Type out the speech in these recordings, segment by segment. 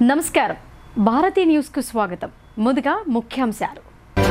నమస్కారం భారతీ న్యూస్కు స్వాగతం ముందుగా ముఖ్యాంశాలు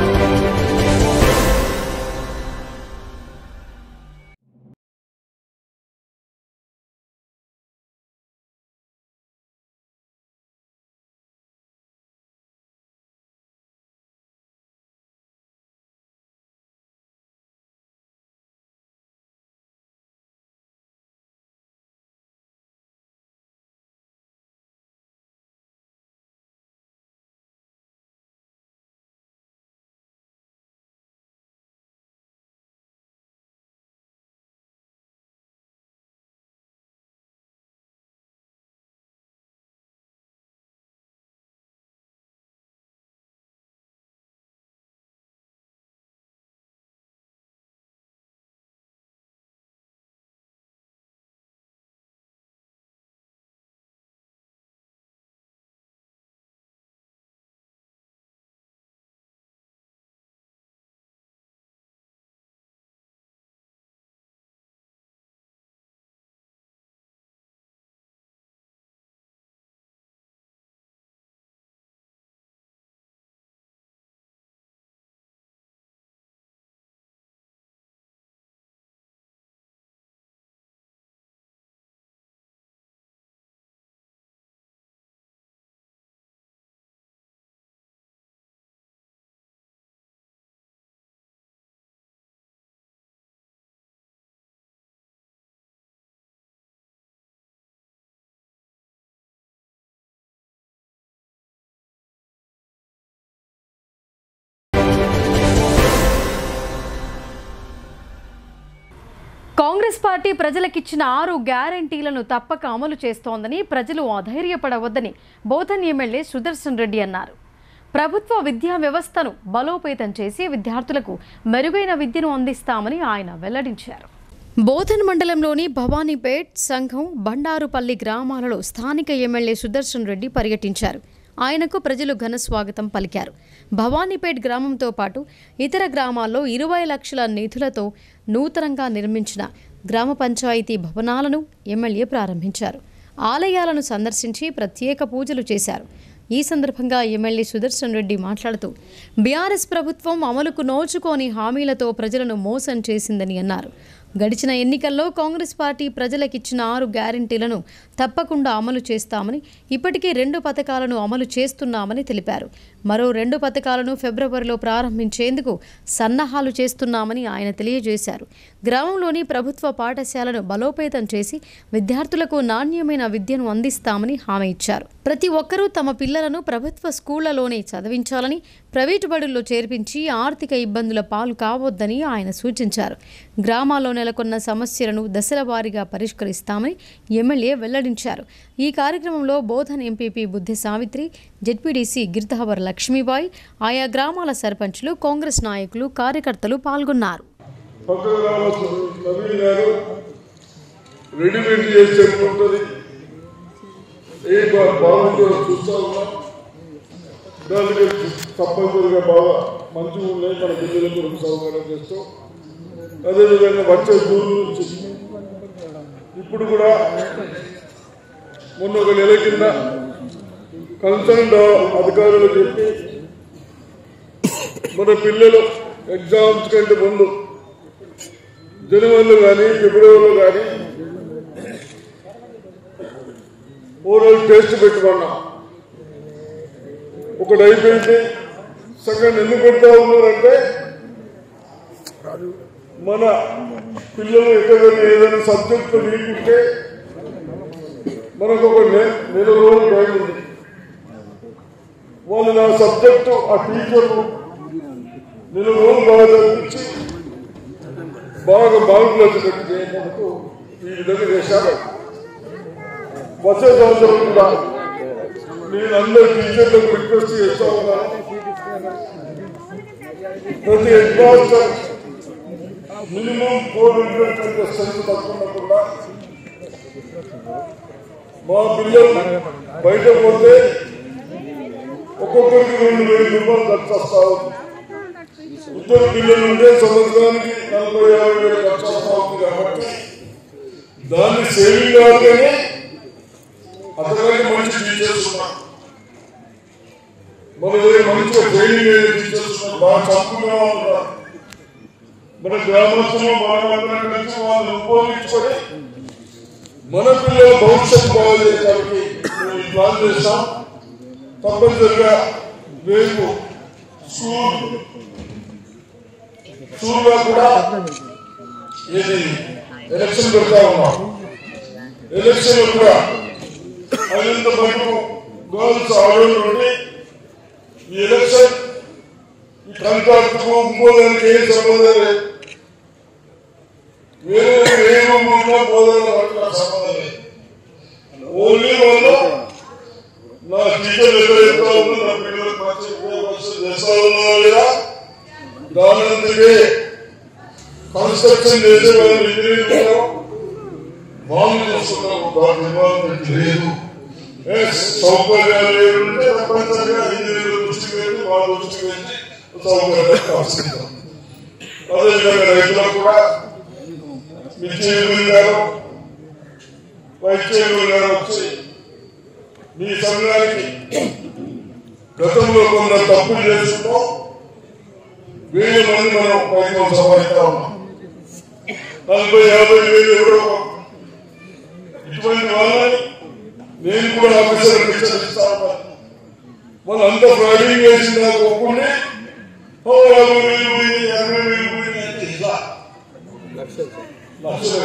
కాంగ్రెస్ పార్టీ ప్రజలకిచ్చిన ఆరు గ్యారంటీలను తప్పక అమలు చేస్తోందని ప్రజలు అధైర్యపడవద్దని బోధన్ ఎమ్మెల్యే సుదర్శన్ రెడ్డి అన్నారు ప్రభుత్వ విద్యా వ్యవస్థను బలోపేతం చేసి విద్యార్థులకు మెరుగైన విద్యను అందిస్తామని ఆయన వెల్లడించారు బోధన్ మండలంలోని భవానీపేట్ సంఘం బండారుపల్లి గ్రామాలలో స్థానిక ఎమ్మెల్యే సుదర్శన్ రెడ్డి పర్యటించారు ఆయనకు ప్రజలు ఘన స్వాగతం పలికారు భవానీపేట్ గ్రామంతో పాటు ఇతర గ్రామాల్లో ఇరవై లక్షల నిధులతో నూతనంగా నిర్మించిన గ్రామ పంచాయతీ భవనాలను ఎమ్మెల్యే ప్రారంభించారు ఆలయాలను సందర్శించి ప్రత్యేక పూజలు చేశారు ఈ సందర్భంగా ఎమ్మెల్యే సుదర్శన్ రెడ్డి మాట్లాడుతూ బీఆర్ఎస్ ప్రభుత్వం అమలుకు నోచుకోని హామీలతో ప్రజలను మోసం చేసిందని అన్నారు గడిచిన ఎన్నికల్లో కాంగ్రెస్ పార్టీ ప్రజలకిచ్చిన ఆరు గ్యారంటీలను తప్పకుండా అమలు చేస్తామని ఇప్పటికే రెండు పథకాలను అమలు చేస్తున్నామని తెలిపారు మరో రెండు పథకాలను ఫిబ్రవరిలో ప్రారంభించేందుకు సన్నాహాలు చేస్తున్నామని ఆయన తెలియజేశారు గ్రామంలోని ప్రభుత్వ పాఠశాలను బలోపేతం చేసి విద్యార్థులకు నాణ్యమైన విద్యను అందిస్తామని హామీ ఇచ్చారు ప్రతి ఒక్కరూ తమ పిల్లలను ప్రభుత్వ స్కూళ్లలోనే చదివించాలని ప్రైవేటు బడుల్లో చేర్పించి ఆర్థిక ఇబ్బందుల పాలు కావద్దని ఆయన సూచించారు గ్రామాల్లో నెలకొన్న సమస్యలను దశల వారీగా పరిష్కరిస్తామని ఎమ్మెల్యే వెల్లడించారు ఈ కార్యక్రమంలో బోధన్ ఎంపీపీ బుద్ధి సావిత్రి జెడ్పీడీసీ గిర్ధవర్ లక్ష్మీబాయి ఆయా గ్రామాల సర్పంచులు కాంగ్రెస్ నాయకులు కార్యకర్తలు పాల్గొన్నారు పక్కన రావచ్చు నవీన్ గారు రెడీమేడ్ చేసి ఉంటుంది ఏ బా- బాగుంటుందో చూస్తా ఉన్నాం దానికి తప్పనిసరిగా బాగా మంచిగా ఉన్నాయి మన పిల్లలకు రెండు సౌకర్యం చేస్తాం అదేవిధంగా వచ్చే జూన్ నుంచి ఇప్పుడు కూడా మొన్న ఒక నెల కింద కన్సర్న్ అధికారులు చెప్పి మన పిల్లలు ఎగ్జామ్స్ కంటే ముందు జనవరిలో కానీ ఫిబ్రవరిలో కానీ ఓరల్ టెస్ట్ పెట్టుకున్నాం ఒకటి అయిపోయింది సెకండ్ ఎందుకు పెడతా ఉన్నారంటే మన పిల్లలు ఎక్కడైనా ఏదైనా సబ్జెక్టు వీకుంటే మనకు ఒక నె- నెల రోజులు టైం ఉంది వాళ్ళు నా సబ్జెక్టు ఆ టీచర్లు నెల రోజులు బాగా చదివించి బాగా మార్కులు వచ్చేటట్టు చేయడానికి ఈ విధంగా చేశారు వచ్చే సంవత్సరం కూడా నేను అందరు టీచర్లకు రిక్వెస్ట్ చేస్తా ఉన్నాను ప్రతి head master minimum four hundred కంటే స్ట్రెంత్ తప్పకుండా మా పిల్లలు బయట పోతే ఒక్కొక్కరికి రెండు వేల రూపాయలు ఖర్చు వస్తా ఉంది ఇద్దరు పిల్లలు ఉంటే సంవత్సరానికి నలభై యాభై వేల ఖర్చు వస్తా ఉంది కాబట్టి దాన్ని సేవింగ్ కావాలని అంతకంటే మంచి టీచర్స్ ఉన్నారు మన దగ్గర మంచిగా ట్రైనింగ్ అయ్యే టీచర్స్ ఉన్నారు, బాగా చదువుకునే వాళ్ళు ఉన్నారు. మన గ్రామస్తులు మనమందరం కలిసి వాళ్ళని ఉపయోగించుకొని మన పిల్లల భవిష్యత్తు బాగు చేయడానికి మేము ఈ ప్లాన్ చేస్తాం తప్పనిసరిగా రేపు స్కూల్ స్కూల్లో కూడా ఏది ఎలక్షన్ పెడతా ఉన్నాం ఎలక్షన్ కూడా అనంత మటుకు గర్ల్స్ ఆడవాళ్ళు ఉండి ఈ ఎలక్షన్ ఈ కంట్రాక్ట్కు ఇంకోదానికి ఏం సంబంధం లేదు వేరే ఏ రూపంలో బోధన పట్ల సంబంధం లేదు ఓన్లీ వాళ్ళు నా టీచర్ ఎక్కడ ఎక్కడ ఉందో నా పిల్లలకు మంచి ఉపయోగపరిచి చేస్తా ఉన్నా లేదా దానంతకే కన్స్ట్రక్షన్ చేసే వాళ్ళు ఇంజనీరింగ్ వాళ్ళు చూస్తున్నాం దాని ఇన్వాల్వ్మెంట్ లేదు Yes, సౌకర్యాలు లేకుంటే తప్పనిసరిగా ఇంజనీర్ల దృష్టికి వెళ్ళి వాళ్ళ దృష్టికి వెళ్ళి సౌకర్యాలు కావాల్సింది అదేవిధంగా రైతులకు కూడా విజయగురి గారు వైద్యగురి గారు వచ్చి మీ సంఘానికి గతంలో కొంత తప్పులు చేసుకుంటూ వేల మంది మనం పైకి సంపాదిస్తా ఉన్నాం నలభై యాభై వేలు ఎవరో ఇటువంటి వాళ్ళని నేను కూడా ఆఫీసర్ హెచ్చరిస్తా ఉన్నాను వాళ్ళంతా ఫ్రాడింగ్ చేసి నాకు ఒప్పుకుని ఓ యాభై వేలు పోయి యాభై వేలు పోయి అంటే ఇలా లక్షలు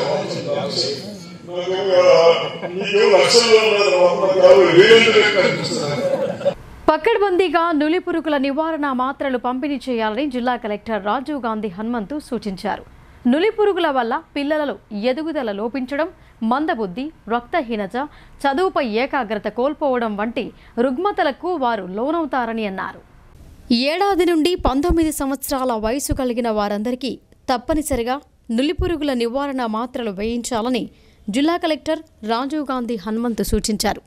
నాకు నీకేం లక్షల్లో ఉండదు నాకు యాభై వేలు కనిపిస్తున్నాను పక్కడ్బందీగా నులిపురుగుల నివారణ మాత్రలు పంపిణీ చేయాలని జిల్లా కలెక్టర్ రాజీవ్ గాంధీ హనుమంతు సూచించారు నులిపురుగుల వల్ల పిల్లలలో ఎదుగుదల లోపించడం మందబుద్ధి రక్తహీనత చదువుపై ఏకాగ్రత కోల్పోవడం వంటి రుగ్మతలకు వారు లోనవుతారని అన్నారు ఏడాది నుండి పంతొమ్మిది సంవత్సరాల వయసు కలిగిన వారందరికీ తప్పనిసరిగా నులిపురుగుల నివారణ మాత్రలు వేయించాలని జిల్లా కలెక్టర్ రాజీవ్ గాంధీ హనుమంతు సూచించారు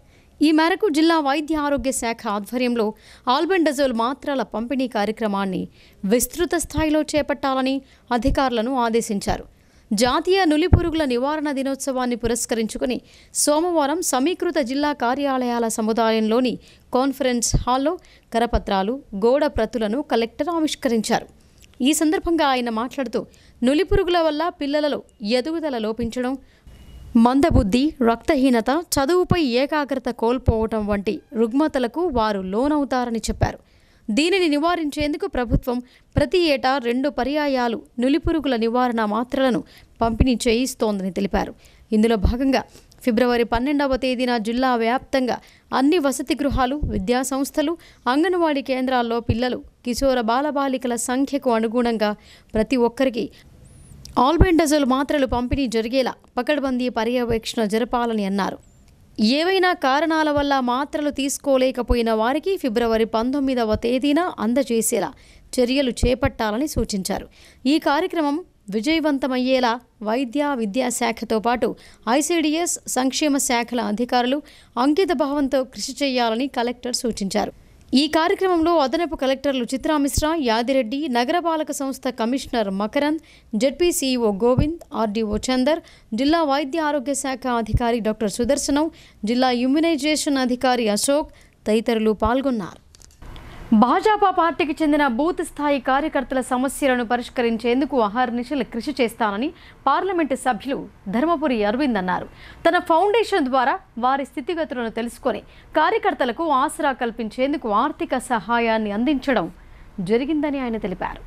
ఈ మేరకు జిల్లా వైద్య ఆరోగ్య శాఖ ఆధ్వర్యంలో ఆల్బెండజోల్ మాత్రల పంపిణీ కార్యక్రమాన్ని విస్తృత స్థాయిలో చేపట్టాలని అధికారులను ఆదేశించారు జాతీయ నులిపురుగుల నివారణ దినోత్సవాన్ని పురస్కరించుకుని సోమవారం సమీకృత జిల్లా కార్యాలయాల సముదాయంలోని కాన్ఫరెన్స్ హాల్లో కరపత్రాలు గోడ ప్రతులను కలెక్టర్ ఆవిష్కరించారు ఈ సందర్భంగా ఆయన మాట్లాడుతూ నులిపురుగుల వల్ల పిల్లలలో ఎదుగుదల లోపించడం మందబుద్ధి రక్తహీనత చదువుపై ఏకాగ్రత కోల్పోవటం వంటి రుగ్మతలకు వారు లోనవుతారని చెప్పారు దీనిని నివారించేందుకు ప్రభుత్వం ప్రతి ఏటా రెండు పర్యాయాలు నులిపురుగుల నివారణ మాత్రలను పంపిణీ చేయిస్తోందని తెలిపారు ఇందులో భాగంగా ఫిబ్రవరి పన్నెండవ తేదీన జిల్లా వ్యాప్తంగా అన్ని వసతి గృహాలు విద్యా సంస్థలు అంగన్వాడీ కేంద్రాల్లో పిల్లలు కిశోర బాలబాలికల సంఖ్యకు అనుగుణంగా ప్రతి ఒక్కరికి ఆల్బెండజోల్ మాత్రలు పంపిణీ జరిగేలా పకడ్బందీ పర్యవేక్షణ జరపాలని అన్నారు ఏవైనా కారణాల వల్ల మాత్రలు తీసుకోలేకపోయిన వారికి ఫిబ్రవరి పంతొమ్మిదవ తేదీన అందజేసేలా చర్యలు చేపట్టాలని సూచించారు ఈ కార్యక్రమం విజయవంతమయ్యేలా వైద్య విద్యాశాఖతో పాటు ఐసీడీఎస్ సంక్షేమ శాఖల అధికారులు అంకిత భావంతో కృషి చేయాలని కలెక్టర్ సూచించారు ఈ కార్యక్రమంలో అదనపు కలెక్టర్లు చిత్రామిశ్రా యాదిరెడ్డి నగరపాలక సంస్థ commissioner Makarand ZP CEO Govind RDO Chander జిల్లా వైద్య ఆరోగ్య శాఖ అధికారి డాక్టర్ సుదర్శనం జిల్లా ఇమ్యునైజేషన్ అధికారి అశోక్ తదితరులు పాల్గొన్నారు భాజపా పార్టీకి చెందిన బూత్ స్థాయి కార్యకర్తల సమస్యలను పరిష్కరించేందుకు అహర్నిశలు కృషి చేస్తానని పార్లమెంటు సభ్యులు ధర్మపురి అరవింద్ అన్నారు తన ఫౌండేషన్ ద్వారా వారి స్థితిగతులను తెలుసుకొని కార్యకర్తలకు ఆసరా కల్పించేందుకు ఆర్థిక సహాయాన్ని అందించడం జరిగిందని ఆయన తెలిపారు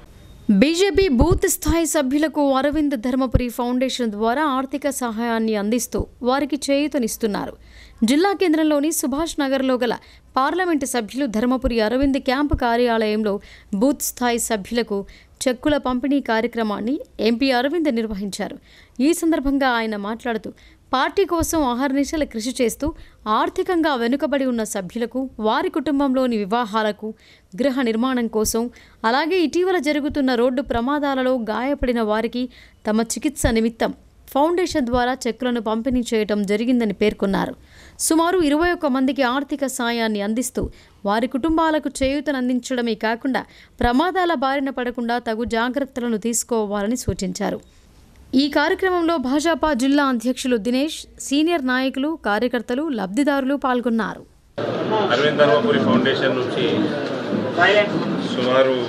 బీజేపీ బూత్ స్థాయి సభ్యులకు అరవింద్ ధర్మపురి ఫౌండేషన్ ద్వారా ఆర్థిక సహాయాన్ని అందిస్తూ వారికి చేయూతనిస్తున్నారు జిల్లా కేంద్రంలోని సుభాష్ నగర్లో గల పార్లమెంటు సభ్యులు ధర్మపురి అరవింద్ క్యాంపు కార్యాలయంలో బూత్ స్థాయి సభ్యులకు చెక్కుల పంపిణీ కార్యక్రమాన్ని ఎంపీ అరవింద్ నిర్వహించారు ఈ సందర్భంగా ఆయన మాట్లాడుతూ పార్టీ కోసం అహర్నిశలు కృషి చేస్తూ ఆర్థికంగా వెనుకబడి ఉన్న సభ్యులకు వారి కుటుంబంలోని వివాహాలకు గృహ నిర్మాణం కోసం అలాగే ఇటీవల జరుగుతున్న రోడ్డు ప్రమాదాలలో గాయపడిన వారికి తమ చికిత్స నిమిత్తం ఫౌండేషన్ ద్వారా చెక్కులను పంపిణీ చేయడం జరిగిందని పేర్కొన్నారు సుమారు ఇరవై ఒక్క మందికి ఆర్థిక సాయాన్ని అందిస్తూ వారి కుటుంబాలకు చేయూతనందించడమే కాకుండా ప్రమాదాల బారిన పడకుండా తగు జాగ్రత్తలను తీసుకోవాలని సూచించారు ఈ కార్యక్రమంలో భాజపా జిల్లా అధ్యక్షులు దినేష్ సీనియర్ నాయకులు కార్యకర్తలు లబ్ధిదారులు పాల్గొన్నారు అమ్మా అరవింద్ ధర్మపురి ఫౌండేషన్ నుంచి సుమారు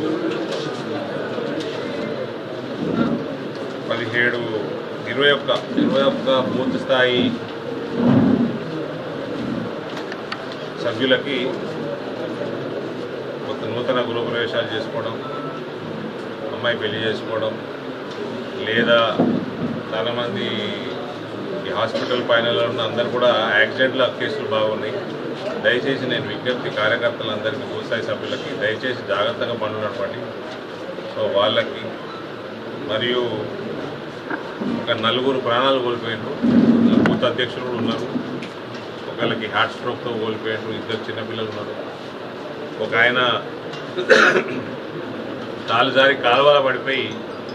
పదిహేడు ఇరవై ఒక్క ఇరవై ఒక్క బూత్ స్థాయి సభ్యులకి ఒక నూతన గృహప్రవేశాలు చేసుకోవడం అమ్మాయి పెళ్లి చేసుకోవడం లేదా చాలామంది ఈ హాస్పిటల్ పైనలో ఉన్న అందరు కూడా యాక్సిడెంట్ల కేసులు బాగున్నాయి దయచేసి నేను విజ్ఞప్తి కార్యకర్తలందరికీ భూస్థాయి సభ్యులకి దయచేసి జాగ్రత్తగా పనులు నడపండి సో వాళ్ళకి మరియు ఒక నలుగురు ప్రాణాలు కోల్పోయినారు బూత్ అధ్యక్షులు కూడా ఉన్నారు ఒకళ్ళకి హార్ట్ స్ట్రోక్తో కోల్పోయారు ఇద్దరు చిన్నపిల్లలు ఉన్నారు ఒక ఆయన కాలు జారి కాలువల పడిపోయి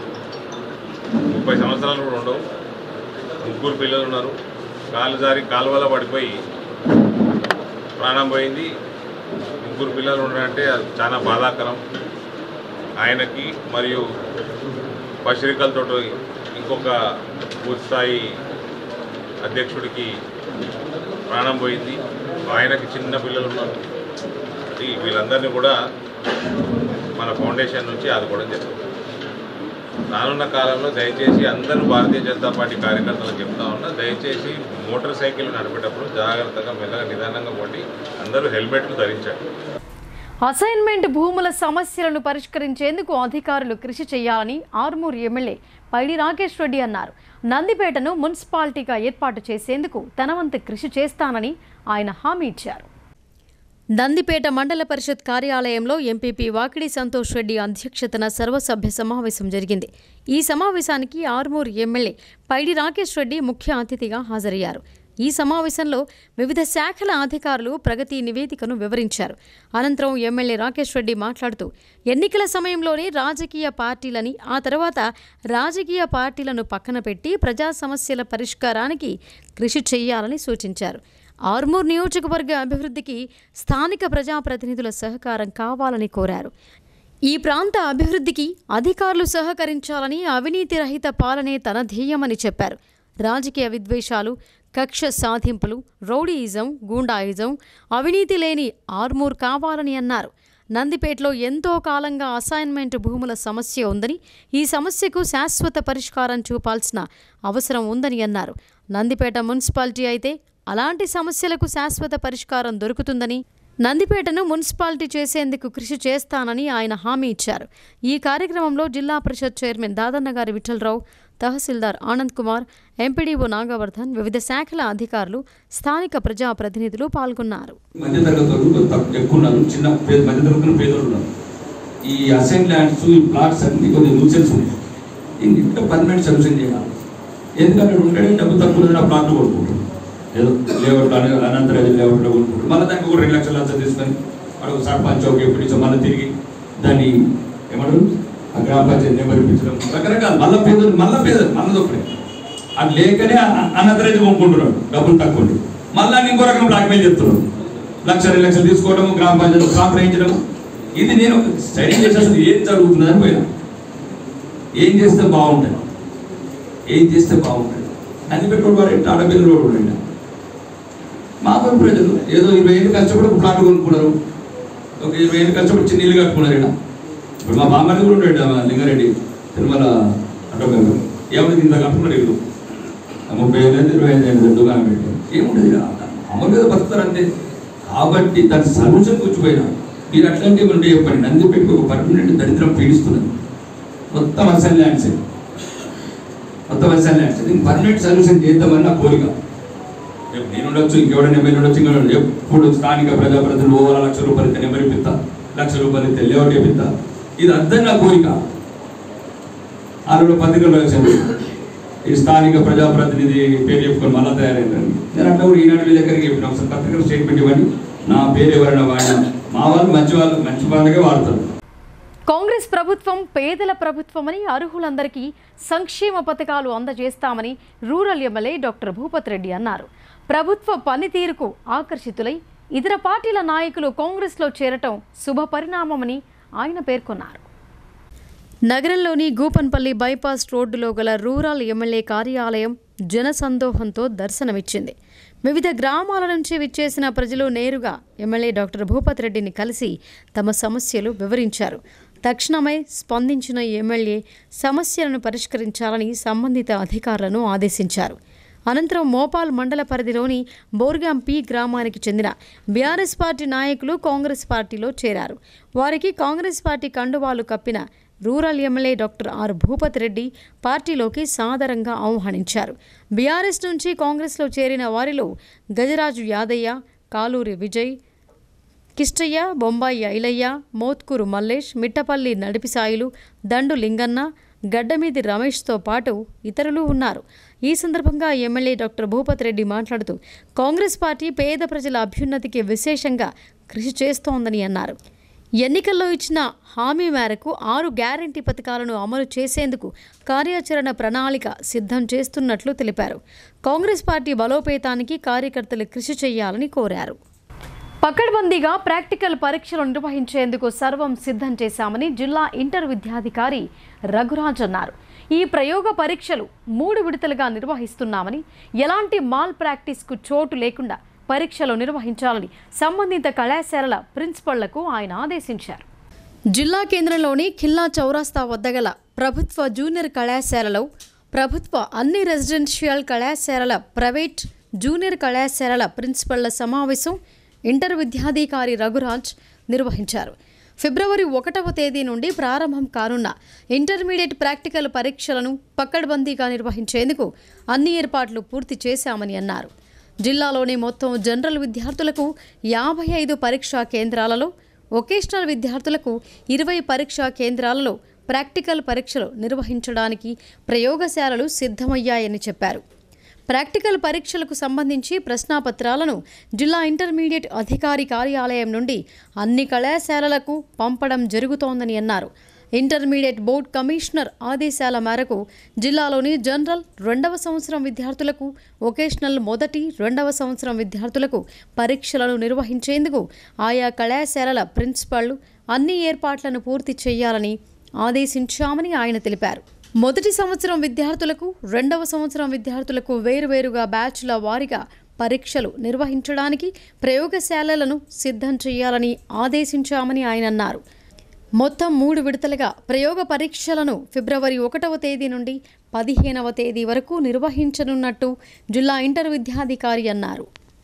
ముప్పై సంవత్సరాలు కూడా ఉండవు ముగ్గురు పిల్లలు ఉన్నారు కాలు జారి కాలువల పడిపోయి ప్రాణం పోయింది ముగ్గురు పిల్లలు ఉన్నారంటే అది చాలా బాధాకరం ఆయనకి మరియు పసిరికలతో ఇంకొక బూత్ స్థాయి అధ్యక్షుడికి ప్రాణం పోయింది ఆయనకి చిన్న పిల్లలు ఉన్నారు ఈ వీళ్ళందరినీ కూడా మన ఫౌండేషన్ నుంచి ఆదుకోవడం జరుగుతుంది రానున్న కాలంలో దయచేసి అందరూ భారతీయ జనతా పార్టీ కార్యకర్తలకు చెప్తా ఉన్నా దయచేసి మోటార్ సైకిల్ నడిపేటప్పుడు జాగ్రత్తగా మెల్లగా నిదానంగా పోండి అందరూ హెల్మెట్లు ధరించండి అసైన్మెంట్ భూముల సమస్యలను పరిష్కరించేందుకు అధికారులు కృషి చేయాలని ఆర్మూర్ ఎమ్మెల్యే పైడి రాకేష్ రెడ్డి అన్నారు నందిపేటను మున్సిపాలిటీగా ఏర్పాటు చేసేందుకు తన వంతు కృషి చేస్తానని ఆయన హామీ ఇచ్చారు నందిపేట మండల పరిషత్ కార్యాలయంలో ఎంపీపీ వాకిడి సంతోష్ రెడ్డి అధ్యక్షతన సర్వసభ్య సమావేశం జరిగింది ఈ సమావేశానికి ఆర్మూర్ ఎమ్మెల్యే పైడి రాకేష్ రెడ్డి ముఖ్య అతిథిగా హాజరయ్యారు ఈ సమావేశంలో వివిధ శాఖల అధికారులు ప్రగతి నివేదికను వివరించారు అనంతరం ఎమ్మెల్యే రాకేష్ రెడ్డి మాట్లాడుతూ ఎన్నికల సమయంలోనే రాజకీయ పార్టీలని ఆ తర్వాత రాజకీయ పార్టీలను పక్కన పెట్టి ప్రజా సమస్యల పరిష్కారానికి కృషి చేయాలని సూచించారు ఆర్మూర్ నియోజకవర్గ అభివృద్ధికి స్థానిక ప్రజాప్రతినిధుల సహకారం కావాలని కోరారు ఈ ప్రాంత అభివృద్ధికి అధికారులు సహకరించాలని అవినీతి రహిత పాలనే తన ధ్యేయమని చెప్పారు రాజకీయ విద్వేషాలు కక్ష సాధింపులు రౌడీయిజం గూండాయిజం అవినీతి లేని ఆర్మూర్ కావాలని అన్నారు నందిపేటలో ఎంతో కాలంగా అసైన్మెంట్ భూముల సమస్య ఉందని ఈ సమస్యకు శాశ్వత పరిష్కారం చూపాల్సిన అవసరం ఉందని అన్నారు నందిపేట మున్సిపాలిటీ అయితే అలాంటి సమస్యలకు శాశ్వత పరిష్కారం దొరుకుతుందని నందిపేటను మున్సిపాలిటీ చేసేందుకు కృషి చేస్తానని ఆయన హామీ ఇచ్చారు ఈ కార్యక్రమంలో జిల్లా పరిషత్ చైర్మన్ దాదన్నగారి విఠలరావు తహసీల్దార్ ఆనంద్ కుమార్ ఎంపీడీఓ నాగవర్ధన్ వివిధ శాఖల అధికారులు స్థానిక ప్రజాప్రతినిధులు పాల్గొన్నారు మధ్యతరగతి వాళ్ళు తక్కువ ఎక్కువ ఉన్నారు చిన్న పేద మధ్యతరగతి పేదలు ఉన్నారు ఈ అసైన్ ల్యాండ్స్ ఈ ప్లాట్స్ అన్ని కొద్దిగా న్యూసెన్స్ ఉన్నాయి దీనికి ఇంకా పర్మనెంట్ సొల్యూషన్ చేయాలి ఎందుకంటే ఉంటే డబ్బు తక్కువ ఉంది, ఆ ప్లాట్లు కొనుక్కుంటారు ఏదో లేఅవుట్ అనంతరం లేఅవుట్లో కొనుక్కుంటారు మళ్ళీ దానికి ఒక రెండు లక్షల లక్షలు తీసుకొని వాడు ఒక సర్పంచ్ ఒక ఎప్పుడు మళ్ళీ తిరిగి దాన్ని ఏమంటారు ఆ గ్రామ పంచాయతీ నెంబర్ ఇప్పించడం రకరకాల మళ్ళీ పేదలు మళ్ళీ పేదలు మళ్ళీ దొక్కడే అది లేకనే అనంతరం కొనుక్కుంటున్నాడు డబ్బులు తక్కువ ఉండి. మళ్ళీ ఇంకో రకం బ్లాక్మెయిల్ చెప్తున్నాడు లక్ష రెండు లక్షలు తీసుకోవడం గ్రామ పంచాయతీ కాంప్రహించడం ఇది నేను స్టడీ చేసి అసలు ఏం జరుగుతుందని పోయినా ఏం చేస్తే బాగుంటుంది ఏం చేస్తే బాగుంటుంది అన్ని పెట్టుకోవడం వాడు ఆడపిల్లలు కూడా ఉండండి మామూలు ప్రజలు ఏదో ఇరవై ఏళ్ళు కష్టపడి ఒక ప్లాట్ కొనుక్కున్నారు ఒక ఇరవై ఏళ్ళు కష్టపడి చిన్న ఇల్లు కట్టుకున్నారు ఇక్కడ ఇప్పుడు మా బామ్మది కూడా ఉండండి మా లింగారెడ్డి తిరుమల అటోమేరు ఏమన్నా ఇంత కట్టుకున్నారు ఇల్లు ఆ ముప్పై ఐదు ఏళ్ళు ఇరవై ఐదు ఏళ్ళు దుకాణం పెట్టారు ఏముంటుంది ఇక్కడ? మామూలుగా బతుకుతారు అంతే కాబట్టి దాని సర్వసం కూర్చిపోయినా మీరు అట్లాంటివి ఉంటే చెప్పండి నంది పెట్టి ఒక పర్మనెంట్ దరిద్రం పీడిస్తున్నది మొత్తం అసలు ల్యాండ్స్ మొత్తం అసలు ల్యాండ్స్ దీనికి పర్మనెంట్ సొల్యూషన్ చేద్దామని నా కోరిక రేపు నేను ఉండొచ్చు ఇంకెవడైనా ఎమ్మెల్యే ఉండొచ్చు ఇంకెవడ ఎప్పుడు స్థానిక ప్రజాప్రతినిధులు ఓ లక్ష రూపాయలు ఇస్తే నెంబర్ ఇప్పిస్తా లక్ష రూపాయలు ఇస్తే లేఅవుట్ ఇప్పిస్తా ఇది అర్థం నా కోరిక ఆరు పత్రికలు వచ్చింది ఈ స్థానిక ప్రజాప్రతినిధి పేరు చెప్పుకొని మళ్ళా తయారైందండి నేను అట్లా కూడా ఈనాడు వీళ్ళ దగ్గరికి చెప్పిన ఒకసారి పత్రికలు స్టేట్మెంట్ ఇవ్వండి నా పేరు ఎవరైనా వాడినా మా వాళ్ళు మంచి వాళ్ళు మంచి వాళ్ళకే వాడతారు కాంగ్రెస్ ప్రభుత్వం పేదల ప్రభుత్వమని అర్హులందరికీ సంక్షేమ పథకాలు అందజేస్తామని rural MLA doctor Bhupath Reddy అన్నారు ప్రభుత్వ పనితీరుకు ఆకర్షితులై ఇతర పార్టీల నాయకులు కాంగ్రెస్లో చేరటం శుభ పరిణామమని ఆయన పేర్కొన్నారు నగరంలోని గూపన్పల్లి బైపాస్ రోడ్డులో గల రూరల్ ఎమ్మెల్యే కార్యాలయం జనసందోహంతో దర్శనమిచ్చింది వివిధ గ్రామాల నుంచి విచ్చేసిన ప్రజలు నేరుగా ఎమ్మెల్యే డాక్టర్ భూపత్ రెడ్డిని కలిసి తమ సమస్యలు వివరించారు తక్షణమే స్పందించిన ఎమ్మెల్యే సమస్యలను పరిష్కరించాలని సంబంధిత అధికారులను ఆదేశించారు అనంతరం మోపాల్ మండల పరిధిలోని బోర్గాం పి గ్రామానికి చెందిన బీఆర్ఎస్ పార్టీ నాయకులు కాంగ్రెస్ పార్టీలో చేరారు వారికి కాంగ్రెస్ పార్టీ కండువాలు కప్పిన rural MLA doctor R Bhupath Reddy పార్టీలోకి సాదరంగా ఆహ్వానించారు బీఆర్ఎస్ నుంచి కాంగ్రెస్లో చేరిన వారిలో గజరాజు యాదయ్య కాలూరి విజయ్ కిష్టయ్య బొంబాయి ఐలయ్య మోత్కూరు మల్లేష్ మిట్టపల్లి నడిపిసాయిలు దండు లింగన్న గడ్డమీది రమేష్తో పాటు ఇతరులు ఉన్నారు ఈ సందర్భంగా ఎమ్మెల్యే డాక్టర్ భూపత్ రెడ్డి మాట్లాడుతూ కాంగ్రెస్ పార్టీ పేద ప్రజల అభ్యున్నతికి విశేషంగా కృషి చేస్తోందని అన్నారు ఎన్నికల్లో ఇచ్చిన హామీ మేరకు ఆరు గ్యారంటీ పథకాలను అమలు చేసేందుకు కార్యాచరణ ప్రణాళిక సిద్ధం చేస్తున్నట్లు తెలిపారు కాంగ్రెస్ పార్టీ బలోపేతానికి కార్యకర్తలు కృషి చేయాలని కోరారు పకడ్బందీగా ప్రాక్టికల్ పరీక్షలు నిర్వహించేందుకు సర్వం సిద్ధం చేశామని జిల్లా ఇంటర్ విద్యాధికారి రఘురాజ్ అన్నారు ఈ ప్రయోగ పరీక్షలు మూడు విడతలుగా నిర్వహిస్తున్నామని ఎలాంటి మాల్ ప్రాక్టీస్కు చోటు లేకుండా పరీక్షలు నిర్వహించాలని సంబంధిత కళాశాలల ప్రిన్సిపళ్లకు ఆయన ఆదేశించారు జిల్లా కేంద్రంలోని ఖిల్లా చౌరాస్తా వద్ద గల ప్రభుత్వ జూనియర్ కళాశాలలో ప్రభుత్వ అన్ని రెసిడెన్షియల్ కళాశాలల ప్రైవేట్ జూనియర్ కళాశాలల ప్రిన్సిపళ్ల సమావేశం ఇంటర్ విద్యాధికారి రఘురాజ్ నిర్వహించారు ఫిబ్రవరి ఒకటవ తేదీ నుండి ప్రారంభం కానున్న ఇంటర్మీడియట్ ప్రాక్టికల్ పరీక్షలను పక్కడ్బందీగా నిర్వహించేందుకు అన్ని ఏర్పాట్లు పూర్తి చేశామని అన్నారు జిల్లాలోని మొత్తం జనరల్ విద్యార్థులకు యాభై ఐదు పరీక్షా కేంద్రాలలో వొకేషనల్ విద్యార్థులకు ఇరవై పరీక్షా కేంద్రాలలో ప్రాక్టికల్ పరీక్షలు నిర్వహించడానికి ప్రయోగశాలలు సిద్ధమయ్యాయని చెప్పారు ప్రాక్టికల్ పరీక్షలకు సంబంధించి ప్రశ్నాపత్రాలను జిల్లా ఇంటర్మీడియట్ అధికారి కార్యాలయం నుండి అన్ని కళాశాలలకు పంపడం జరుగుతోందని అన్నారు ఇంటర్మీడియట్ బోర్డ్ కమిషనర్ ఆదేశాల మేరకు జిల్లాలోని జనరల్ రెండవ సంవత్సరం విద్యార్థులకు వొకేషనల్ మొదటి రెండవ సంవత్సరం విద్యార్థులకు పరీక్షలను నిర్వహించేందుకు ఆయా కళాశాలల ప్రిన్సిపాళ్లు అన్ని ఏర్పాట్లను పూర్తి చేయాలని ఆదేశించామని ఆయన తెలిపారు మొదటి సంవత్సరం విద్యార్థులకు రెండవ సంవత్సరం విద్యార్థులకు వేరువేరుగా బ్యాచ్ల వారీగా పరీక్షలు నిర్వహించడానికి ప్రయోగశాలలను సిద్ధం చేయాలని ఆదేశించామని ఆయన అన్నారు మొత్తం మూడు విడతలుగా ప్రయోగ పరీక్షలను ఫిబ్రవరి ఒకటవ తేదీ నుండి పదిహేనవ తేదీ వరకు నిర్వహించనున్నట్టు జిల్లా ఇంటర్ విద్యాధికారి అన్నారు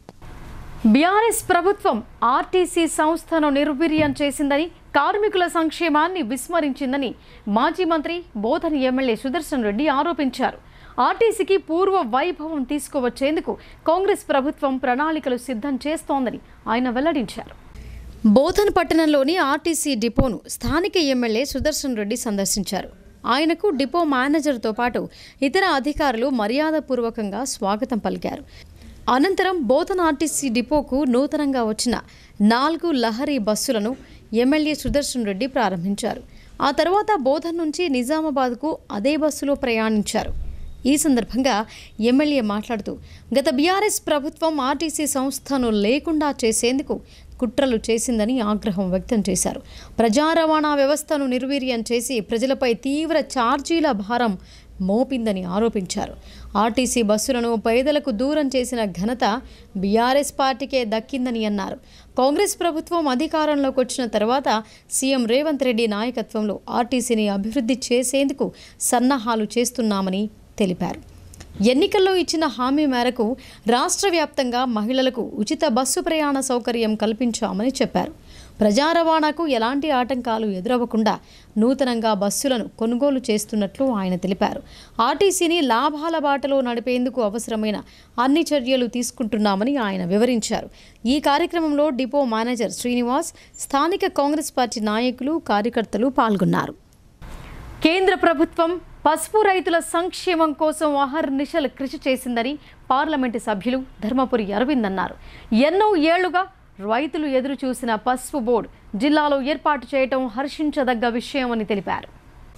బీఆర్ఎస్ ప్రభుత్వం ఆర్టీసీ సంస్థను నిర్వీర్యం చేసిందని కార్మికుల సంక్షేమాన్ని విస్మరించిందని మాజీ మంత్రి బోధన్ ఎమ్మెల్యే సుదర్శన్ రెడ్డి ఆరోపించారు ఆర్టీసీకి పూర్వ వైభవం తీసుకువచ్చేందుకు కాంగ్రెస్ ప్రభుత్వం ప్రణాళికలు సిద్ధం చేస్తోందని ఆయన వెల్లడించారు బోధన్ పట్టణంలోని ఆర్టీసీ డిపోను స్థానిక ఎమ్మెల్యే సుదర్శన్ రెడ్డి సందర్శించారు ఆయనకు డిపో మేనేజర్తో పాటు ఇతర అధికారులు మర్యాదపూర్వకంగా స్వాగతం పలికారు అనంతరం బోధన్ ఆర్టీసీ డిపోకు నూతనంగా వచ్చిన నాలుగు లహరీ బస్సులను ఎమ్మెల్యే సుదర్శన్ రెడ్డి ప్రారంభించారు ఆ తర్వాత బోధన్ నుంచి నిజామాబాద్కు అదే బస్సులో ప్రయాణించారు ఈ సందర్భంగా ఎమ్మెల్యే మాట్లాడుతూ గత బీఆర్ఎస్ ప్రభుత్వం ఆర్టీసీ సంస్థను లేకుండా చేసేందుకు కుట్రలు చేసిందని ఆగ్రహం వ్యక్తం చేశారు ప్రజా రవాణా వ్యవస్థను నిర్వీర్యం చేసి ప్రజలపై తీవ్ర ఛార్జీల భారం మోపిందని ఆరోపించారు ఆర్టీసీ బస్సులను పేదలకు దూరం చేసిన ఘనత బీఆర్ఎస్ పార్టీకే దక్కిందని అన్నారు కాంగ్రెస్ ప్రభుత్వం అధికారంలోకి వచ్చిన తర్వాత సీఎం రేవంత్ రెడ్డి నాయకత్వంలో ఆర్టీసీని అభివృద్ధి చేసేందుకు సన్నాహాలు చేస్తున్నామని తెలిపారు ఎన్నికల్లో ఇచ్చిన హామీ మేరకు రాష్ట్ర వ్యాప్తంగా మహిళలకు ఉచిత బస్సు ప్రయాణ సౌకర్యం కల్పించామని చెప్పారు ప్రజా రవాణాకు ఎలాంటి ఆటంకాలు ఎదురవ్వకుండా నూతనంగా బస్సులను కొనుగోలు చేస్తున్నట్లు ఆయన తెలిపారు ఆర్టీసీని లాభాల బాటలో నడిపేందుకు అవసరమైన అన్ని చర్యలు తీసుకుంటున్నామని ఆయన వివరించారు ఈ కార్యక్రమంలో డిపో మేనేజర్ శ్రీనివాస్ స్థానిక కాంగ్రెస్ పార్టీ నాయకులు కార్యకర్తలు పాల్గొన్నారు కేంద్ర ప్రభుత్వం పసుపు రైతుల సంక్షేమం కోసం అహర్నిశలు కృషి చేసిందని పార్లమెంటు సభ్యులు ధర్మపురి అరవింద్ అన్నారు ఎన్నో ఏళ్లుగా రైతులు ఎదురు చూసిన పసుపు బోర్డు జిల్లాలో ఏర్పాటు చేయటం హర్షించదగ్గ విషయమని తెలిపారు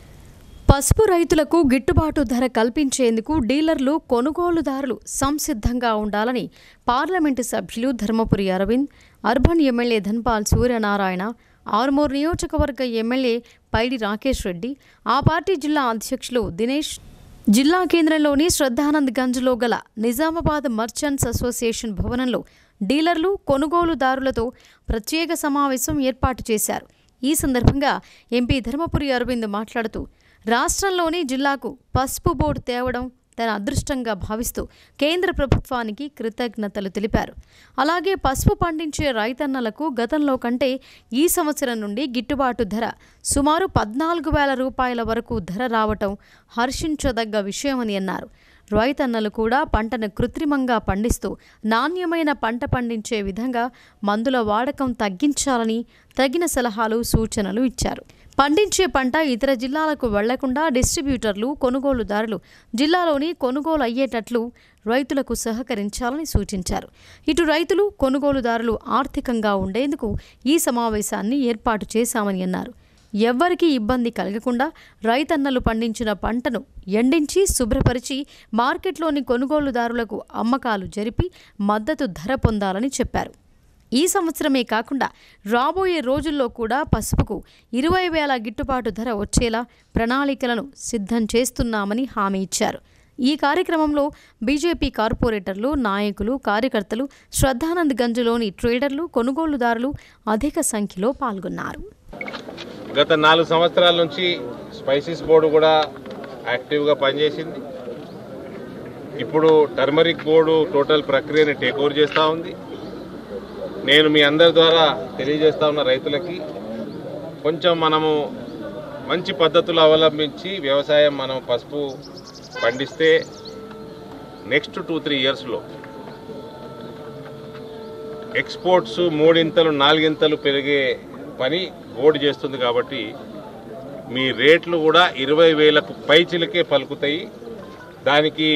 పసుపు రైతులకు గిట్టుబాటు ధర కల్పించేందుకు డీలర్లు కొనుగోలుదారులు సంసిద్ధంగా ఉండాలని పార్లమెంటు సభ్యులు ధర్మపురి అరవింద్ అర్బన్ ఎమ్మెల్యే ధన్పాల్ సూర్యనారాయణ ఆర్మూర్ నియోజకవర్గ ఎమ్మెల్యే పైడి రాకేష్ రెడ్డి ఆ పార్టీ జిల్లా అధ్యక్షులు దినేష్ జిల్లా కేంద్రంలోని శ్రద్ధానంద్ గంజ్లో గల నిజామాబాద్ మర్చెంట్స్ అసోసియేషన్ భవనంలో డీలర్లు కొనుగోలుదారులతో ప్రత్యేక సమావేశం ఏర్పాటు చేశారు ఈ సందర్భంగా ఎంపీ ధర్మపురి అరవింద్ మాట్లాడుతూ రాష్ట్రంలోని జిల్లాకు పసుపు బోర్డు తేవడం తన అదృష్టంగా భావిస్తూ కేంద్ర ప్రభుత్వానికి కృతజ్ఞతలు తెలిపారు అలాగే పసుపు పండించే రైతన్నలకు గతంలో కంటే ఈ సంవత్సరం నుండి గిట్టుబాటు ధర సుమారు పద్నాలుగు వేల రూపాయల వరకు ధర రావటం హర్షించదగ్గ విషయమని అన్నారు రైతన్నలు కూడా పంటను కృత్రిమంగా పండిస్తూ నాణ్యమైన పంట పండించే విధంగా మందుల వాడకం తగ్గించాలని తగిన సలహాలు సూచనలు ఇచ్చారు పండించే పంట ఇతర జిల్లాలకు వెళ్లకుండా డిస్ట్రిబ్యూటర్లు కొనుగోలుదారులు జిల్లాలోని కొనుగోలు అయ్యేటట్లు రైతులకు సహకరించాలని సూచించారు ఇటు రైతులు కొనుగోలుదారులు ఆర్థికంగా ఉండేందుకు ఈ సమావేశాన్ని ఏర్పాటు చేశామని అన్నారు ఎవ్వరికీ ఇబ్బంది కలగకుండా రైతన్నలు పండించిన పంటను ఎండించి శుభ్రపరిచి మార్కెట్లోని కొనుగోలుదారులకు అమ్మకాలు జరిపి మద్దతు ధర పొందాలని చెప్పారు ఈ సంవత్సరమే కాకుండా రాబోయే రోజుల్లో కూడా పసుపుకు ఇరవై వేల గిట్టుబాటు ధర వచ్చేలా ప్రణాళికలను సిద్ధం చేస్తున్నామని హామీ ఇచ్చారు ఈ కార్యక్రమంలో బీజేపీ కార్పొరేటర్లు నాయకులు కార్యకర్తలు శ్రద్ధానంద్ గంజ్లోని ట్రేడర్లు కొనుగోలుదారులు అధిక సంఖ్యలో పాల్గొన్నారు గత నాలుగు సంవత్సరాల నుంచి స్పైసీస్ బోర్డు కూడా యాక్టివ్గా పనిచేసింది ఇప్పుడు టర్మరిక్ బోర్డు టోటల్ ప్రక్రియని టేక్ ఓవర్ చేస్తూ ఉంది నేను మీ అందరి ద్వారా తెలియజేస్తా ఉన్న రైతులకి కొంచెం మనము మంచి పద్ధతులు అవలంబించి వ్యవసాయం మనం పసుపు పండిస్తే నెక్స్ట్ టూ త్రీ ఇయర్స్లో ఎక్స్పోర్ట్స్ మూడింతలు నాలుగింతలు పెరిగే పని బోర్డు చేస్తుంది కాబట్టి మీ రేట్లు కూడా ఇరవై వేలకు పైచిలకే పలుకుతాయి దానికి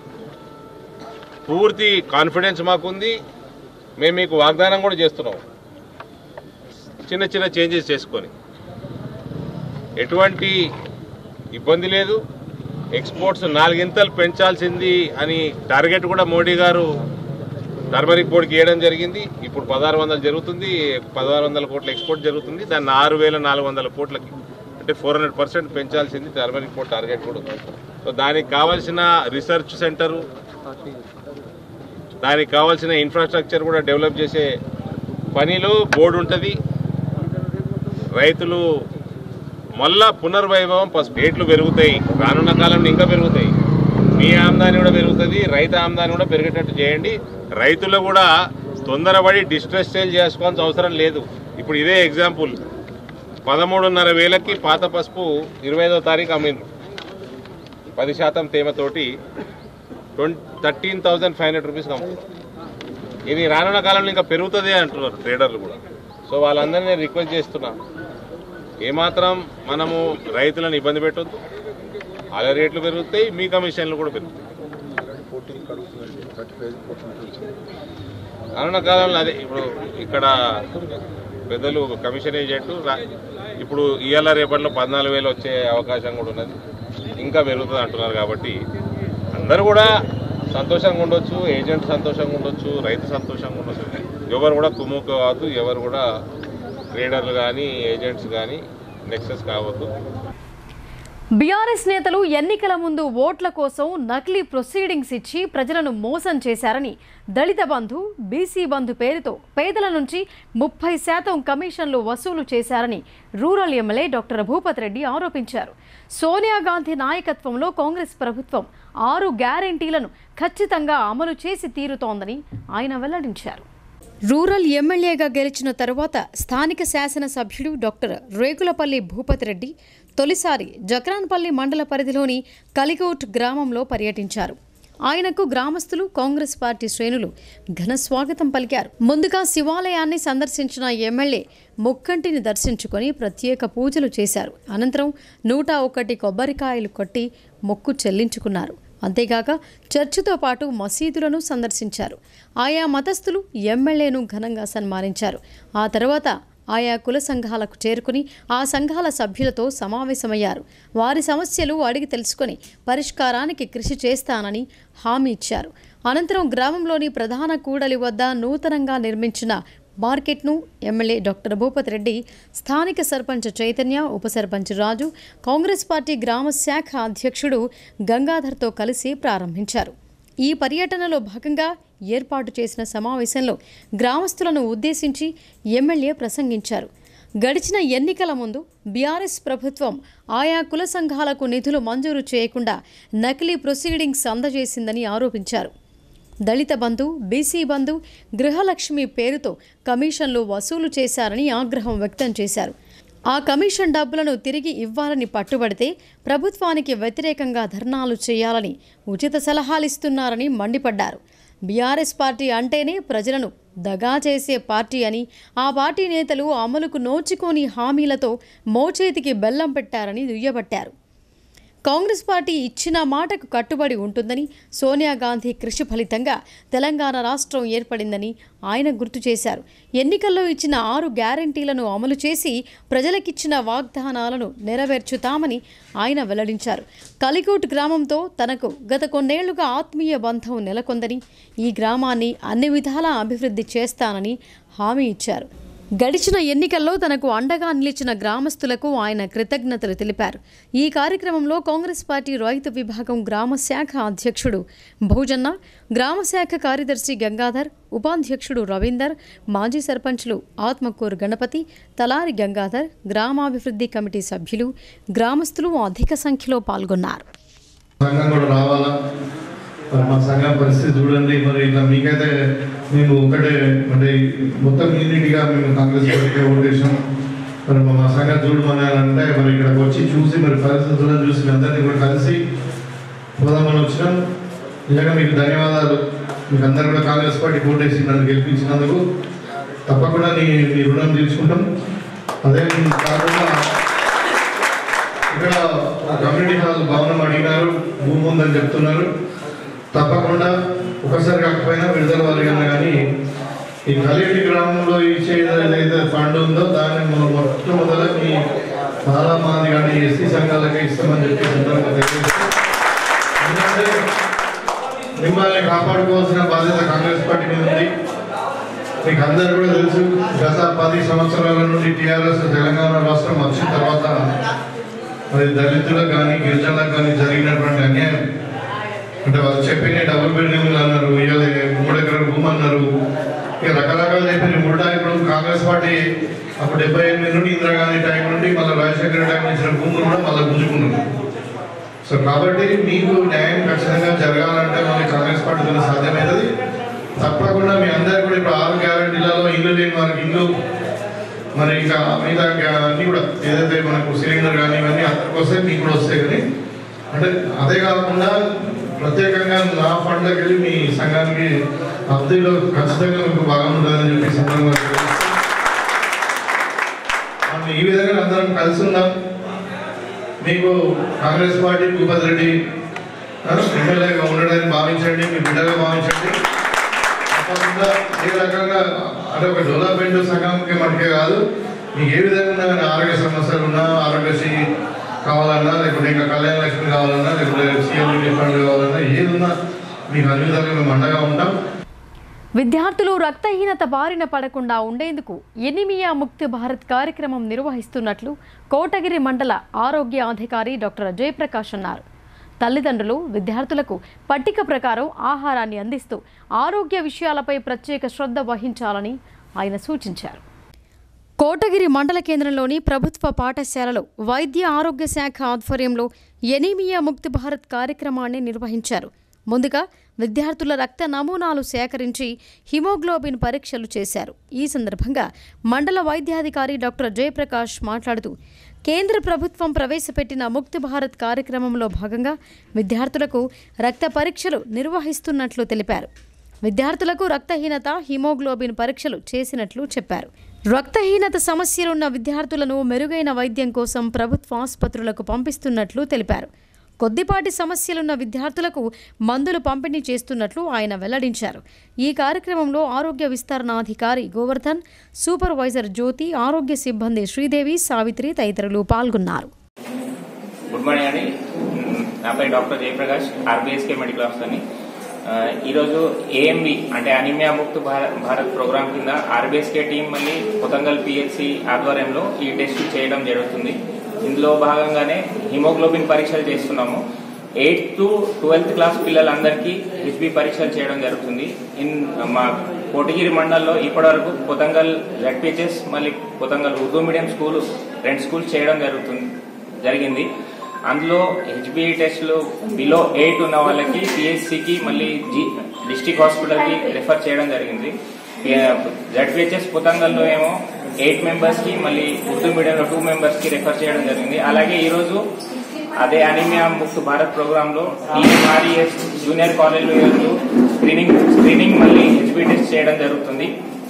పూర్తి కాన్ఫిడెన్స్ మాకుంది మేము మీకు వాగ్దానం కూడా చేస్తున్నాం చిన్న చిన్న చేంజెస్ చేసుకొని ఎటువంటి ఇబ్బంది లేదు ఎక్స్పోర్ట్స్ నాలుగింతలు పెంచాల్సింది అని టార్గెట్ కూడా మోడీ గారు టర్మరిక్ బోర్డుకి ఇవ్వడం జరిగింది ఇప్పుడు పదహారు వందలు జరుగుతుంది పదహారు వందల కోట్ల ఎక్స్పోర్ట్ జరుగుతుంది దాన్ని ఆరు వేల నాలుగు వందల కోట్లకి అంటే ఫోర్ హండ్రెడ్ పర్సెంట్ పెంచాల్సింది టర్మరిక్ బోర్డు టార్గెట్ కూడా ఉంది సో దానికి కావాల్సిన రీసెర్చ్ సెంటరు దానికి కావాల్సిన ఇన్ఫ్రాస్ట్రక్చర్ కూడా డెవలప్ చేసే పనిలో బోర్డు ఉంటుంది రైతులు మళ్ళా పునర్వైభవం పసుపు రేట్లు పెరుగుతాయి రానున్న కాలంలో ఇంకా పెరుగుతాయి మీ ఆమ్దాని కూడా పెరుగుతుంది రైతు ఆమ్దాని కూడా పెరిగేటట్టు చేయండి రైతులు కూడా తొందరపడి డిస్ట్రెస్ సేల్ చేసుకోవాల్సిన అవసరం లేదు ఇప్పుడు ఇదే ఎగ్జాంపుల్ పదమూడున్నర వేలకి పాత పసుపు ఇరవై ఐదో తారీఖు అమ్మిండ్రు పది శాతం తేమతోటి twenty thirteen thousand five hundred rupees అమ్ముతారు ఇది రానున్న కాలంలో ఇంకా పెరుగుతుంది అంటున్నారు ట్రేడర్లు కూడా సో వాళ్ళందరినీ నేను రిక్వెస్ట్ చేస్తున్నా ఏమాత్రం మనము రైతులను ఇబ్బంది పెట్టొద్దు వాళ్ళ రేట్లు పెరుగుతాయి మీ కమిషన్లు కూడా పెరుగుతాయి రానున్న కాలంలో అదే ఇప్పుడు ఇక్కడ పెద్దలు కమిషన్ ఏజెంట్ రా- ఇప్పుడు ఇవాళ రేపట్లో పద్నాలుగు వేలు వచ్చే అవకాశం కూడా ఉన్నది ఇంకా పెరుగుతుంది అంటున్నారు కాబట్టి అందరూ కూడా సంతోషంగా ఉండొచ్చు ఏజెంట్ సంతోషంగా ఉండొచ్చు రైతు సంతోషంగా ఉండొచ్చు ఎవరు కూడా కుమ్ము కావద్దు ఎవరు కూడా ట్రేడర్లు కానీ ఏజెంట్స్ కానీ నెక్సెస్ కావద్దు బీఆర్ఎస్ నేతలు ఎన్నికల ముందు ఓట్ల కోసం నకిలీ ప్రొసీడింగ్స్ ఇచ్చి ప్రజలను మోసం చేశారని దళిత బంధు బీసీ బంధు పేరుతో పేదల నుంచి ముప్పై శాతం కమిషన్లు వసూలు చేశారని rural MLA doctor Bhupath Reddy ఆరోపించారు సోనియా గాంధీ నాయకత్వంలో కాంగ్రెస్ ప్రభుత్వం ఆరు గ్యారెంటీలను ఖచ్చితంగా అమలు చేసి తీరుతోందని ఆయన వెల్లడించారు రూరల్ ఎమ్మెల్యేగా గెలిచిన తరువాత స్థానిక శాసనసభ్యుడు డాక్టర్ రేకులపల్లి భూపతి రెడ్డి తొలిసారి జక్రాన్పల్లి మండల పరిధిలోని కలిగోట్ గ్రామంలో పర్యటించారు ఆయనకు గ్రామస్తులు కాంగ్రెస్ పార్టీ శ్రేణులు ఘన స్వాగతం పలికారు ముందుగా శివాలయాన్ని సందర్శించిన ఎమ్మెల్యే ముక్కంటిని దర్శించుకొని ప్రత్యేక పూజలు చేశారు అనంతరం నూట ఒకటి కొబ్బరికాయలు కొట్టి మొక్కు చెల్లించుకున్నారు అంతేగాక చర్చితో పాటు మసీదులను సందర్శించారు ఆయా మతస్థులు ఎమ్మెల్యేను ఘనంగా సన్మానించారు ఆ తర్వాత ఆయా కుల సంఘాలకు చేరుకుని ఆ సంఘాల సభ్యులతో సమావేశమయ్యారు వారి సమస్యలు అడిగి తెలుసుకొని పరిష్కారానికి కృషి చేస్తానని హామీ ఇచ్చారు అనంతరం గ్రామంలోని ప్రధాన కూడలి వద్ద నూతనంగా నిర్మించిన మార్కెట్ను ఎమ్మెల్యే డాక్టర్ భూపతి రెడ్డి స్థానిక సర్పంచ్ చైతన్య ఉప సర్పంచ్ రాజు కాంగ్రెస్ పార్టీ గ్రామ శాఖ అధ్యక్షుడు గంగాధర్తో కలిసి ప్రారంభించారు ఈ పర్యటనలో భాగంగా ఏర్పాటు చేసిన సమావేశంలో గ్రామస్తులను ఉద్దేశించి ఎమ్మెల్యే ప్రసంగించారు గడిచిన ఎన్నికల ముందు బీఆర్ఎస్ ప్రభుత్వం ఆయా కుల సంఘాలకు నిధులు మంజూరు చేయకుండా నకిలీ ప్రొసీడింగ్స్ అందజేసిందని ఆరోపించారు దళిత బంధు బీసీ బంధు గృహలక్ష్మి పేరుతో కమిషన్లు వసూలు చేశారని ఆగ్రహం వ్యక్తం చేశారు ఆ కమిషన్ డబ్బులను తిరిగి ఇవ్వాలని పట్టుబడితే ప్రభుత్వానికి వ్యతిరేకంగా ధర్నాలు చేయాలని ఉచిత సలహాలిస్తున్నారని మండిపడ్డారు బీఆర్ఎస్ పార్టీ అంటేనే ప్రజలను దగా చేసే పార్టీ అని ఆ పార్టీ నేతలు అమలుకు నోచుకోని హామీలతో మోచేతికి బెల్లం పెట్టారని దుయ్యబట్టారు కాంగ్రెస్ పార్టీ ఇచ్చిన మాటకు కట్టుబడి ఉంటుందని సోనియా గాంధీ కృషి ఫలితంగా తెలంగాణ రాష్ట్రం ఏర్పడిందని ఆయన గుర్తు చేశారు ఎన్నికల్లో ఇచ్చిన ఆరు గ్యారంటీలను అమలు చేసి ప్రజలకిచ్చిన వాగ్దానాలను నెరవేర్చుతామని ఆయన వెల్లడించారు కలికోట్ గ్రామంతో తనకు గత కొన్నేళ్లుగా ఆత్మీయ బంధం నెలకొందని ఈ గ్రామాన్ని అన్ని విధాలా అభివృద్ధి చేస్తానని హామీ ఇచ్చారు గడిచిన ఎన్నికల్లో తనకు అండగా నిలిచిన గ్రామస్తులకు ఆయన కృతజ్ఞతలు తెలిపారు ఈ కార్యక్రమంలో కాంగ్రెస్ పార్టీ రైతు విభాగం గ్రామ శాఖ అధ్యక్షుడు భోజన్న గ్రామ శాఖ కార్యదర్శి గంగాధర్ ఉపాధ్యక్షుడు రవీందర్ మాజీ సర్పంచ్లు ఆత్మకూరు గణపతి తలారి గంగాధర్ గ్రామాభివృద్ధి కమిటీ సభ్యులు గ్రామస్తులు అధిక సంఖ్యలో పాల్గొన్నారు సంఘం కూడా రావాలా మరి మా సంఘం పరిస్థితి చూడండి మరి ఇట్లా మీకైతే మేము ఒకటే అంటే మొత్తం యూనిట్గా మేము కాంగ్రెస్ పార్టీకి ఓటేసాం మరి మా సంఘం చూడమని అంటే మరి ఇక్కడికి వచ్చి చూసి మరి పరిస్థితులను చూసి మీ అందరినీ కూడా కలిసి పోదామని వచ్చినాం నిజంగా మీకు ధన్యవాదాలు మీకు అందరు కూడా కాంగ్రెస్ పార్టీ ఓటేసి నన్ను గెలిపించినందుకు తప్పకుండా నీ నీ రుణం తీర్చుకుంటాం అదే కాకుండా ఇక్కడ కమ్యూనిటీ హాల్ భవనం అడిగినారు భూమి ఉందని చెప్తున్నారు తప్పకుండా ఒకసారి కాకపోయినా విడుదల వారిగా కానీ ఈ కలిటి గ్రామంలో ఇచ్చే ఏదైతే ఫండ్ ఉందో దాన్ని మనం మొట్టమొదట మీ చాలా మంది కానీ ఎస్సీ సంఘాలకి ఇస్తామని చెప్పి సందర్భంగా తెలియజేస్తూ, ఎందుకంటే మిమ్మల్ని కాపాడుకోవాల్సిన బాధ్యత కాంగ్రెస్ పార్టీ మీద ఉంది మీకు అందరు కూడా తెలుసు గత పది సంవత్సరాల నుండి టీఆర్ఎస్ తెలంగాణ రాష్ట్రం వచ్చిన తర్వాత మరి దళితులకు కానీ గిరిజనులకు కానీ జరిగినటువంటి అన్యాయం అంటే వాళ్ళు చెప్పిన డబుల్ బిల్డింగ్లు అన్నారు ఇవాళ మూడు ఎకరాల భూమి అన్నారు ఇక రకరకాలు చెప్పిన మూడా ఇప్పుడు కాంగ్రెస్ పార్టీ అప్పుడు డెబ్బై ఎనిమిది నుండి ఇందిరాగాంధీ టైం నుండి మళ్ళీ రాజశేఖర టైం ఇచ్చిన భూములు కూడా మళ్ళీ గుంజుకున్నారు సో కాబట్టి మీకు న్యాయం ఖచ్చితంగా జరగాలంటే మనకి కాంగ్రెస్ పార్టీతో సాధ్యమవుతుంది తప్పకుండా మీ అందరు కూడా ఇప్పుడు ఆరు గ్యారంటీలలో ఇల్లు లేని వారికి ఇల్లు మరి ఇంకా మిగతా గ్యా- అన్ని కూడా ఏదైతే మనకు సిలిండర్ కానీ ఇవన్నీ అందరికి వస్తాయి మీకు కూడా వస్తాయి కానీ అంటే అదే కాకుండా ప్రత్యేకంగా నా ఫండ్లోకి వెళ్ళి మీ సంఘానికి అబ్దుల్లో ఖచ్చితంగా మీకు బాగా ఉంటుందని చెప్పి ఈ సందర్భంగా తెలియజేస్తున్నాను. మనం ఈ విధంగా అందరం కలిసి ఉన్నాం మీకు కాంగ్రెస్ పార్టీ భూపతి రెడ్డి ఆ, ఎమ్మెల్యేగా ఉండడానికి భావించండి మీ బిడ్డగా భావించండి తప్పకుండా ఏ రకంగా అంటే ఒక డెవలప్మెంట్ సంఘంకి మనకే కాదు మీకు ఏ విధంగా ఉన్నా కానీ ఆరోగ్య సమస్యలు ఉన్నా ఆరోగ్యశ్రీ కావాలన్నా లేకపోతే ఇంకా కళ్యాణ లక్ష్మి కావాలన్నా లేకపోతే సీఎం ఫండ్ కావాలన్నా ఏది ఉన్నా మీకు అన్ని విధాలుగా మేము అండగా ఉంటాం విద్యార్థులు రక్తహీనత బారిన పడకుండా ఉండేందుకు ఎనిమియా ముక్తి భారత్ కార్యక్రమం నిర్వహిస్తున్నట్లు కోటగిరి మండల ఆరోగ్య అధికారి డాక్టర్ జయప్రకాష్ అన్నారు తల్లిదండ్రులు విద్యార్థులకు పట్టిక ప్రకారం ఆహారాన్ని అందిస్తూ ఆరోగ్య విషయాలపై ప్రత్యేక శ్రద్ధ వహించాలని ఆయన సూచించారు కోటగిరి మండల కేంద్రంలోని ప్రభుత్వ పాఠశాలలో వైద్య ఆరోగ్య శాఖ ఆధ్వర్యంలో ఎనీమియా ముక్తి భారత్ కార్యక్రమాన్ని నిర్వహించారు ముందుగా విద్యార్థుల రక్త నమూనాలు సేకరించి హిమోగ్లోబిన్ పరీక్షలు చేశారు ఈ సందర్భంగా మండల వైద్యాధికారి డాక్టర్ జయప్రకాష్ మాట్లాడుతూ కేంద్ర ప్రభుత్వం ప్రవేశపెట్టిన ముక్తి భారత్ కార్యక్రమంలో భాగంగా విద్యార్థులకు రక్త పరీక్షలు నిర్వహిస్తున్నట్లు తెలిపారు విద్యార్థులకు రక్తహీనత హిమోగ్లోబిన్ పరీక్షలు చేసినట్లు చెప్పారు రక్తహీనత సమస్యలున్న విద్యార్థులను మెరుగైన వైద్యం కోసం ప్రభుత్వ ఆసుపత్రులకు పంపిస్తున్నట్లు తెలిపారు కొద్దిపాటి సమస్యలున్న విద్యార్థులకు మందులు పంపిణీ చేస్తున్నట్లు ఆయన వెల్లడించారు ఈ కార్యక్రమంలో ఆరోగ్య విస్తరణాధికారి గోవర్ధన్ సూపర్వైజర్ జ్యోతి ఆరోగ్య సిబ్బంది శ్రీదేవి సావిత్రి తదితరులు పాల్గొన్నారు గుడ్ మార్నింగ్ అండి మ్, నా పేరు డాక్టర్ జయప్రకాష్ ఆర్బీఎస్కే మెడికల్ ఆఫీసర్ని ఆ, ఈరోజు ఏఎంబి అంటే అనిమియా ముక్త్ భారత్ భారత్ ప్రోగ్రామ్ కింద ఆర్బీఎస్కే టీం మళ్ళీ కొతంగల్ పిహెచ్సి ఆధ్వర్యంలో ఈ టెస్ట్ చేయడం జరుగుతుంది ఇందులో భాగంగానే హిమోగ్లోబిన్ పరీక్షలు చేస్తున్నాము ఎయిత్ టు ట్వెల్త్ క్లాస్ పిల్లలందరికీ హెచ్బి పరీక్షలు చేయడం జరుగుతుంది ఇన్ మా కోటగిరి మండలంలో ఇప్పటివరకు కొతంగల్ జడ్పిహెచ్ఎస్ మళ్ళీ కొతంగల్ ఉర్దూ మీడియం స్కూల్ రెండు స్కూల్స్ చేయడం జరుగుతుంది జరిగింది అందులో హెచ్బి టెస్టులు బిలో ఎయిట్ ఉన్న వాళ్ళకి పిహెచ్సికి మళ్ళీ జి డిస్టిక్ హాస్పిటల్కి రెఫర్ చేయడం జరిగింది జడ్పిహెచ్ఎస్ పుతంగల్లో ఏమో ఎయిట్ మెంబర్స్ కి మళ్ళీ ఉర్దూ మీడియంలో టూ మెంబర్స్ కి రెఫర్ చేయడం జరిగింది అలాగే ఈ రోజు అదే అనిమియా ముక్త్ భారత్ ప్రోగ్రామ్ లో ఈఎంఆర్ఈఎస్ జూనియర్ కాలేజ్ లో స్క్రీనింగ్ స్క్రీనింగ్ మళ్ళీ హెచ్బి టెస్ట్ చేయడం జరుగుతుంది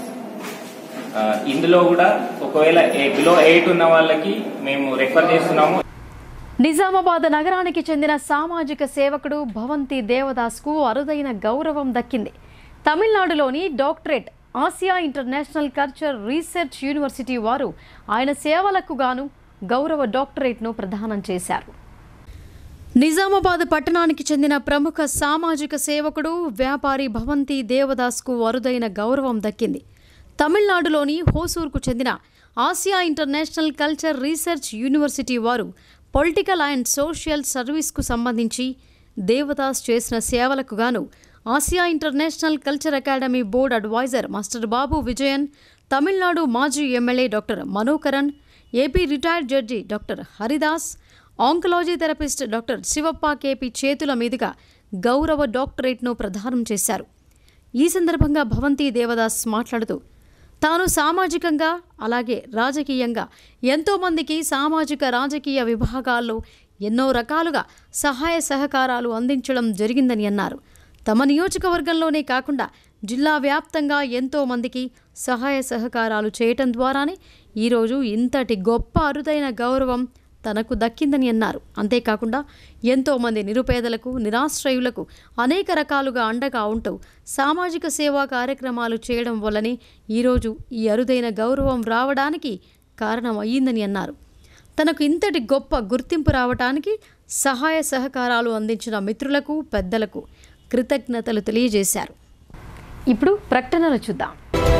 ఆ, ఇందులో కూడా ఒకవేళ బిలో ఎయిట్ ఉన్న వాళ్ళకి మేము రెఫర్ చేస్తున్నాము నిజామాబాద్ నగరానికి చెందిన సామాజిక సేవకుడు భవంతి దేవదాస్కు అరుదైన గౌరవం దక్కింది తమిళనాడులోని doctorate Asia international culture research university వారు ఆయన సేవలకు గాను గౌరవ డాక్టరేట్ను ప్రదానం చేశారు నిజామాబాద్ పట్టణానికి చెందిన ప్రముఖ సామాజిక సేవకుడు వ్యాపారి భవంతి దేవదాస్కు అరుదైన గౌరవం దక్కింది తమిళనాడులోని హోసూర్కు చెందిన Asia international culture research university వారు పొలిటికల్ అండ్ సోషల్ సర్వీస్కు సంబంధించి దేవదాస్ చేసిన సేవలకు గాను Asia international culture academy board adviser master Babu Vijayan Tamil Nadu మాజీ MLA doctor Manokaran AP retired judge doctor Haridas oncology therapist doctor Shivappa KP చేతుల మీదుగా గౌరవ డాక్టరేట్ను ప్రదానం చేశారు ఈ సందర్భంగా భవంతి దేవదాస్ మాట్లాడుతూ తాను సామాజికంగా అలాగే రాజకీయంగా ఎంతోమందికి సామాజిక రాజకీయ విభాగాల్లో ఎన్నో రకాలుగా సహాయ సహకారాలు అందించడం జరిగిందని అన్నారు తమ నియోజకవర్గంలోనే కాకుండా జిల్లా వ్యాప్తంగా ఎంతో మందికి సహాయ సహకారాలు చేయటం ద్వారానే ఈరోజు ఇంతటి గొప్ప అరుదైన గౌరవం తనకు దక్కిందని అన్నారు అంతేకాకుండా ఎంతోమంది నిరుపేదలకు నిరాశ్రయులకు అనేక రకాలుగా అండగా ఉంటూ సామాజిక సేవా కార్యక్రమాలు చేయడం వల్లనే ఈరోజు ఈ అరుదైన గౌరవం రావడానికి కారణం అయ్యిందని అన్నారు తనకు ఇంతటి గొప్ప గుర్తింపు రావటానికి సహాయ సహకారాలు అందించిన మిత్రులకు పెద్దలకు కృతజ్ఞతలు తెలియజేశారు ఇప్పుడు ప్రకటనలు చూద్దాం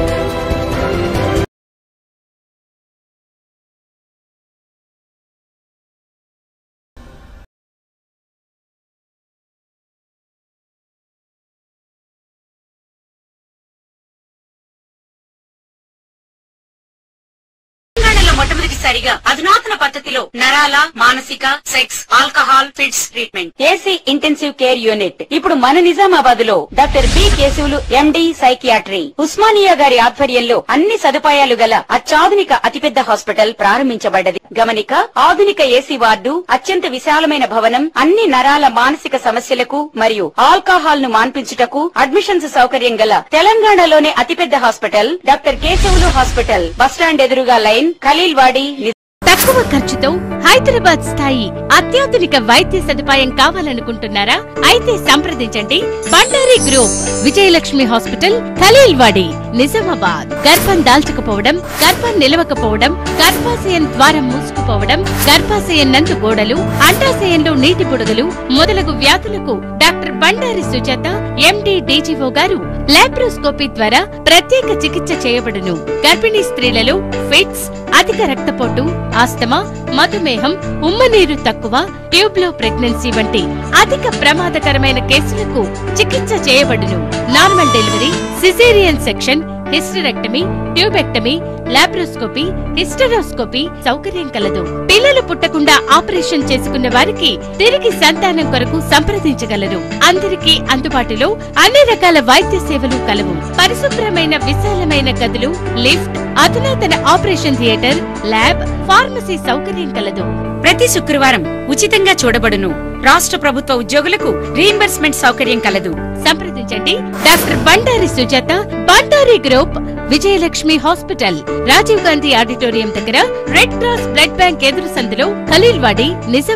తెలంగాణలో మొట్టమొదటిసారిగా అధునాతన పద్ధతిలో నరాల మానసిక sex alcohol fits treatment AC intensive care unit ఇప్పుడు మన నిజామాబాద్ లో doctor B Keshavulu MD psychiatry Osmania గారి ఆధ్వర్యంలో అన్ని సదుపాయాలు గల అత్యాధునిక అతిపెద్ద హాస్పిటల్ ప్రారంభించబడ్డది గమనిక ఆధునిక ఏసీ వార్డు అత్యంత విశాలమైన భవనం అన్ని నరాల మానసిక సమస్యలకు మరియు ఆల్కహాల్ ను మాన్పించుటకు అడ్మిషన్స్ సౌకర్యం గల తెలంగాణలోనే అతిపెద్ద hospital doctor Keshavulu hospital bus stand ఎదురుగా లైన్ ఖలీల్వాడి తక్కువ ఖర్చుతో హైదరాబాద్ స్థాయి అత్యాధునిక వైద్య సదుపాయం కావాలనుకుంటున్నారా అయితే సంప్రదించండి బండారి గ్రూప్ విజయలక్ష్మి హాస్పిటల్ ఖలీల్వాడి నిజామాబాద్ గర్భం దాల్చకపోవడం గర్భం నిలవకపోవడం గర్భాశయం ద్వారం మూసుకుపోవడం గర్భాశయం నందు గోడలు అండాశయంలో నీటి పొడుగులు మొదలగు వ్యాధులకు doctor Bandari Sujatha MD DGO గారు లాప్రోస్కోపీ ద్వారా ప్రత్యేక చికిత్స చేయబడును గర్భిణీ స్త్రీలలో ఫిట్స్ అధిక రక్తపోటు ఆస్తమా మధుమేహం ఉమ్మనీరు తక్కువ ట్యూబ్లో ప్రెగ్నెన్సీ వంటి అధిక ప్రమాదకరమైన కేసులకు చికిత్స చేయబడును normal delivery caesarean section hysterectomy tubectomy laparoscopy hysteroscopy సౌకర్యం కలదు పిల్లలు పుట్టకుండా ఆపరేషన్ చేసుకున్న వారికి తిరిగి సంతానం కొరకు సంప్రదించగలరు అందరికీ అందుబాటులో అన్ని రకాల వైద్య సేవలు కలవు పరిశుభ్రమైన విశాలమైన గదులు లిఫ్ట్ అధునాతన ఆపరేషన్ థియేటర్ ల్యాబ్ ఫార్మసీ సౌకర్యం కలదు ప్రతి శుక్రవారం ఉచితంగా చూడబడును రాష్ట్ర ప్రభుత్వ ఉద్యోగులకు రీయింబర్స్మెంట్ సౌకర్యం కలదు సంప్రదించండి doctor Bandari Sujatha Bandari group Vijayalakshmi hospital Rajiv Gandhi auditorium దగ్గర రెడ్ క్రాస్ బ్లడ్ బ్యాంక్ ఎదురు సందులో ఖలీల్వాడి నిజం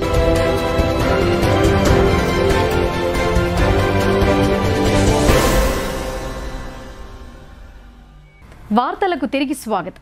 వార్తలకు తిరిగి స్వాగతం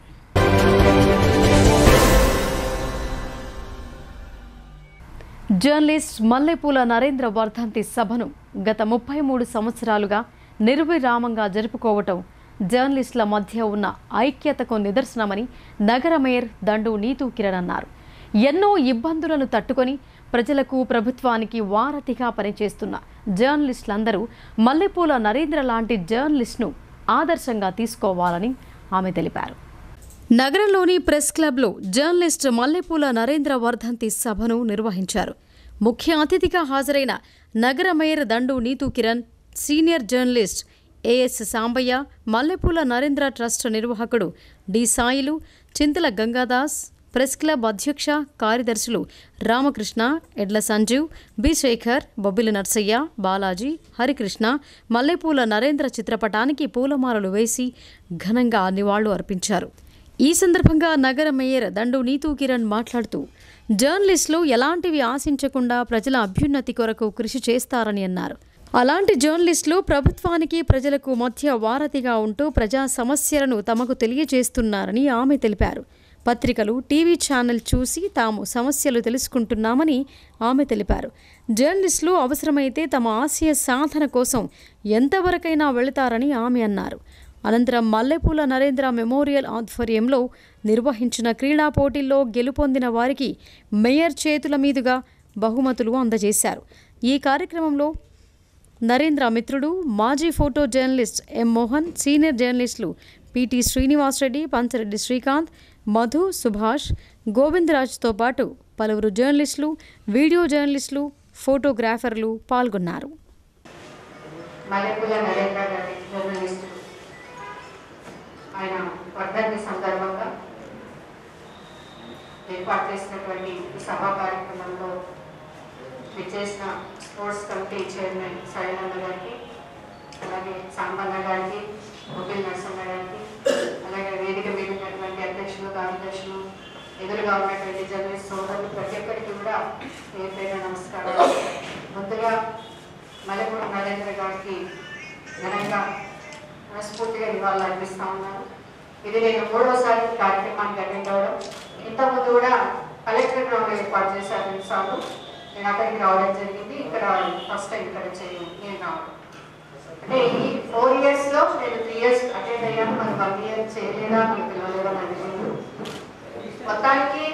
జర్నలిస్ట్ మల్లెపూల నరేంద్ర వర్ధంతి సభను గత ముప్పై మూడు సంవత్సరాలుగా నిర్విరామంగా జరుపుకోవటం జర్నలిస్టుల మధ్య ఉన్న ఐక్యతకు నిదర్శనమని నగర మేయర్ దండు నీతూ కిరణ్ అన్నారు ఎన్నో ఇబ్బందులను తట్టుకొని ప్రజలకు ప్రభుత్వానికి వారధిగా పనిచేస్తున్న జర్నలిస్టులందరూ మల్లెపూల నరేంద్ర లాంటి జర్నలిస్ట్ను ఆదర్శంగా తీసుకోవాలని ఆమె తెలిపారు నగరంలోని ప్రెస్ క్లబ్లో జర్నలిస్ట్ మల్లెపూల నరేంద్ర వర్ధంతి సభను నిర్వహించారు ముఖ్య అతిథిగా హాజరైన నగర mayor Dandu Neethu Kiran senior journalist AS Sambaiah Mallepula Narendra trust నిర్వాహకుడు D Sailu Chintala Gangadas press club అధ్యక్ష కార్యదర్శులు రామకృష్ణ ఎడ్ల సంజీవ్ బి శేఖర్ బొబ్బిలి నర్సయ్య బాలాజీ హరికృష్ణ మల్లెపూల నరేంద్ర చిత్రపటానికి పూలమాలలు వేసి ఘనంగా నివాళులు అర్పించారు ఈ సందర్భంగా నగర మేయర్ దండు నీతూ కిరణ్ మాట్లాడుతూ జర్నలిస్టులు ఎలాంటివి ఆశించకుండా ప్రజల అభ్యున్నతి కొరకు కృషి చేస్తారని అన్నారు అలాంటి జర్నలిస్టులు ప్రభుత్వానికి ప్రజలకు మధ్య వారధిగా ఉంటూ ప్రజా సమస్యలను తమకు తెలియజేస్తున్నారని ఆమె తెలిపారు పత్రికలు టీవీ ఛానల్ చూసి తాము సమస్యలు తెలుసుకుంటున్నామని ఆమె తెలిపారు జర్నలిస్టులు అవసరమైతే తమ ఆశయ సాధన కోసం ఎంతవరకైనా వెళతారని ఆమె అన్నారు అనంతరం మల్లెపూల నరేంద్ర మెమోరియల్ ఆధ్వర్యంలో నిర్వహించిన క్రీడా పోటీల్లో గెలుపొందిన వారికి మేయర్ చేతుల మీదుగా బహుమతులు అందజేశారు ఈ కార్యక్రమంలో నరేంద్ర మిత్రుడు మాజీ photo journalist M Mohan senior జర్నలిస్టులు పిటి శ్రీనివాసరెడ్డి పంచరెడ్డి శ్రీకాంత్ మధు సుభాష్ గోవిందరాజ్తో పాటు పలువురు జర్నలిస్టులు వీడియో జర్నలిస్టులు ఫోటోగ్రాఫర్లు పాల్గొన్నారు మల్లెపూల నరేంద్ర గారి జర్నలిస్టు ఆయన వర్ధంతి సందర్భంగా ఏర్పాటు చేసినటువంటి ఈ సభా కార్యక్రమంలో విచ్చేసిన స్పోర్ట్స్ కమిటీ చైర్మన్ సైలన్న గారికి అలాగే సాంబన్న గారికి మొబిల్ నరసన్న గారికి అలాగే వేదిక మీద ఉన్నటువంటి అధ్యక్షులు కార్యదర్శులు ఎదురుగా ఉన్నటువంటి జర్నలిస్ట్ సోదరులు ప్రతి ఒక్కరికి కూడా పేరు పేరు నమస్కారాలు ముందుగా మల్లెపూడి నరేంద్ర గారికి ఘనంగా మనస్ఫూర్తిగా నివాళులు అర్పిస్తా ఉన్నాను ఇది నేను మూడవసారి కార్యక్రమానికి అటెండ్ అవ్వడం ఇంతకుముందు కూడా కలెక్టర్ గ్రౌండ్ ఏర్పాటు చేశారు రెండుసార్లు నేను అక్కడికి రావడం జరిగింది ఇక్కడ ఫస్ట్ టైం ఇక్కడ చేయను నేను రావడం అంటే ఈ ఫోర్ ఇయర్స్ లో నేను త్రీ ఇయర్స్ అటెండ్ అయ్యాను మరి వన్ ఇయర్ చేయలేదా మీకు పిలవలేదా నాకు తెలియదు మొత్తానికి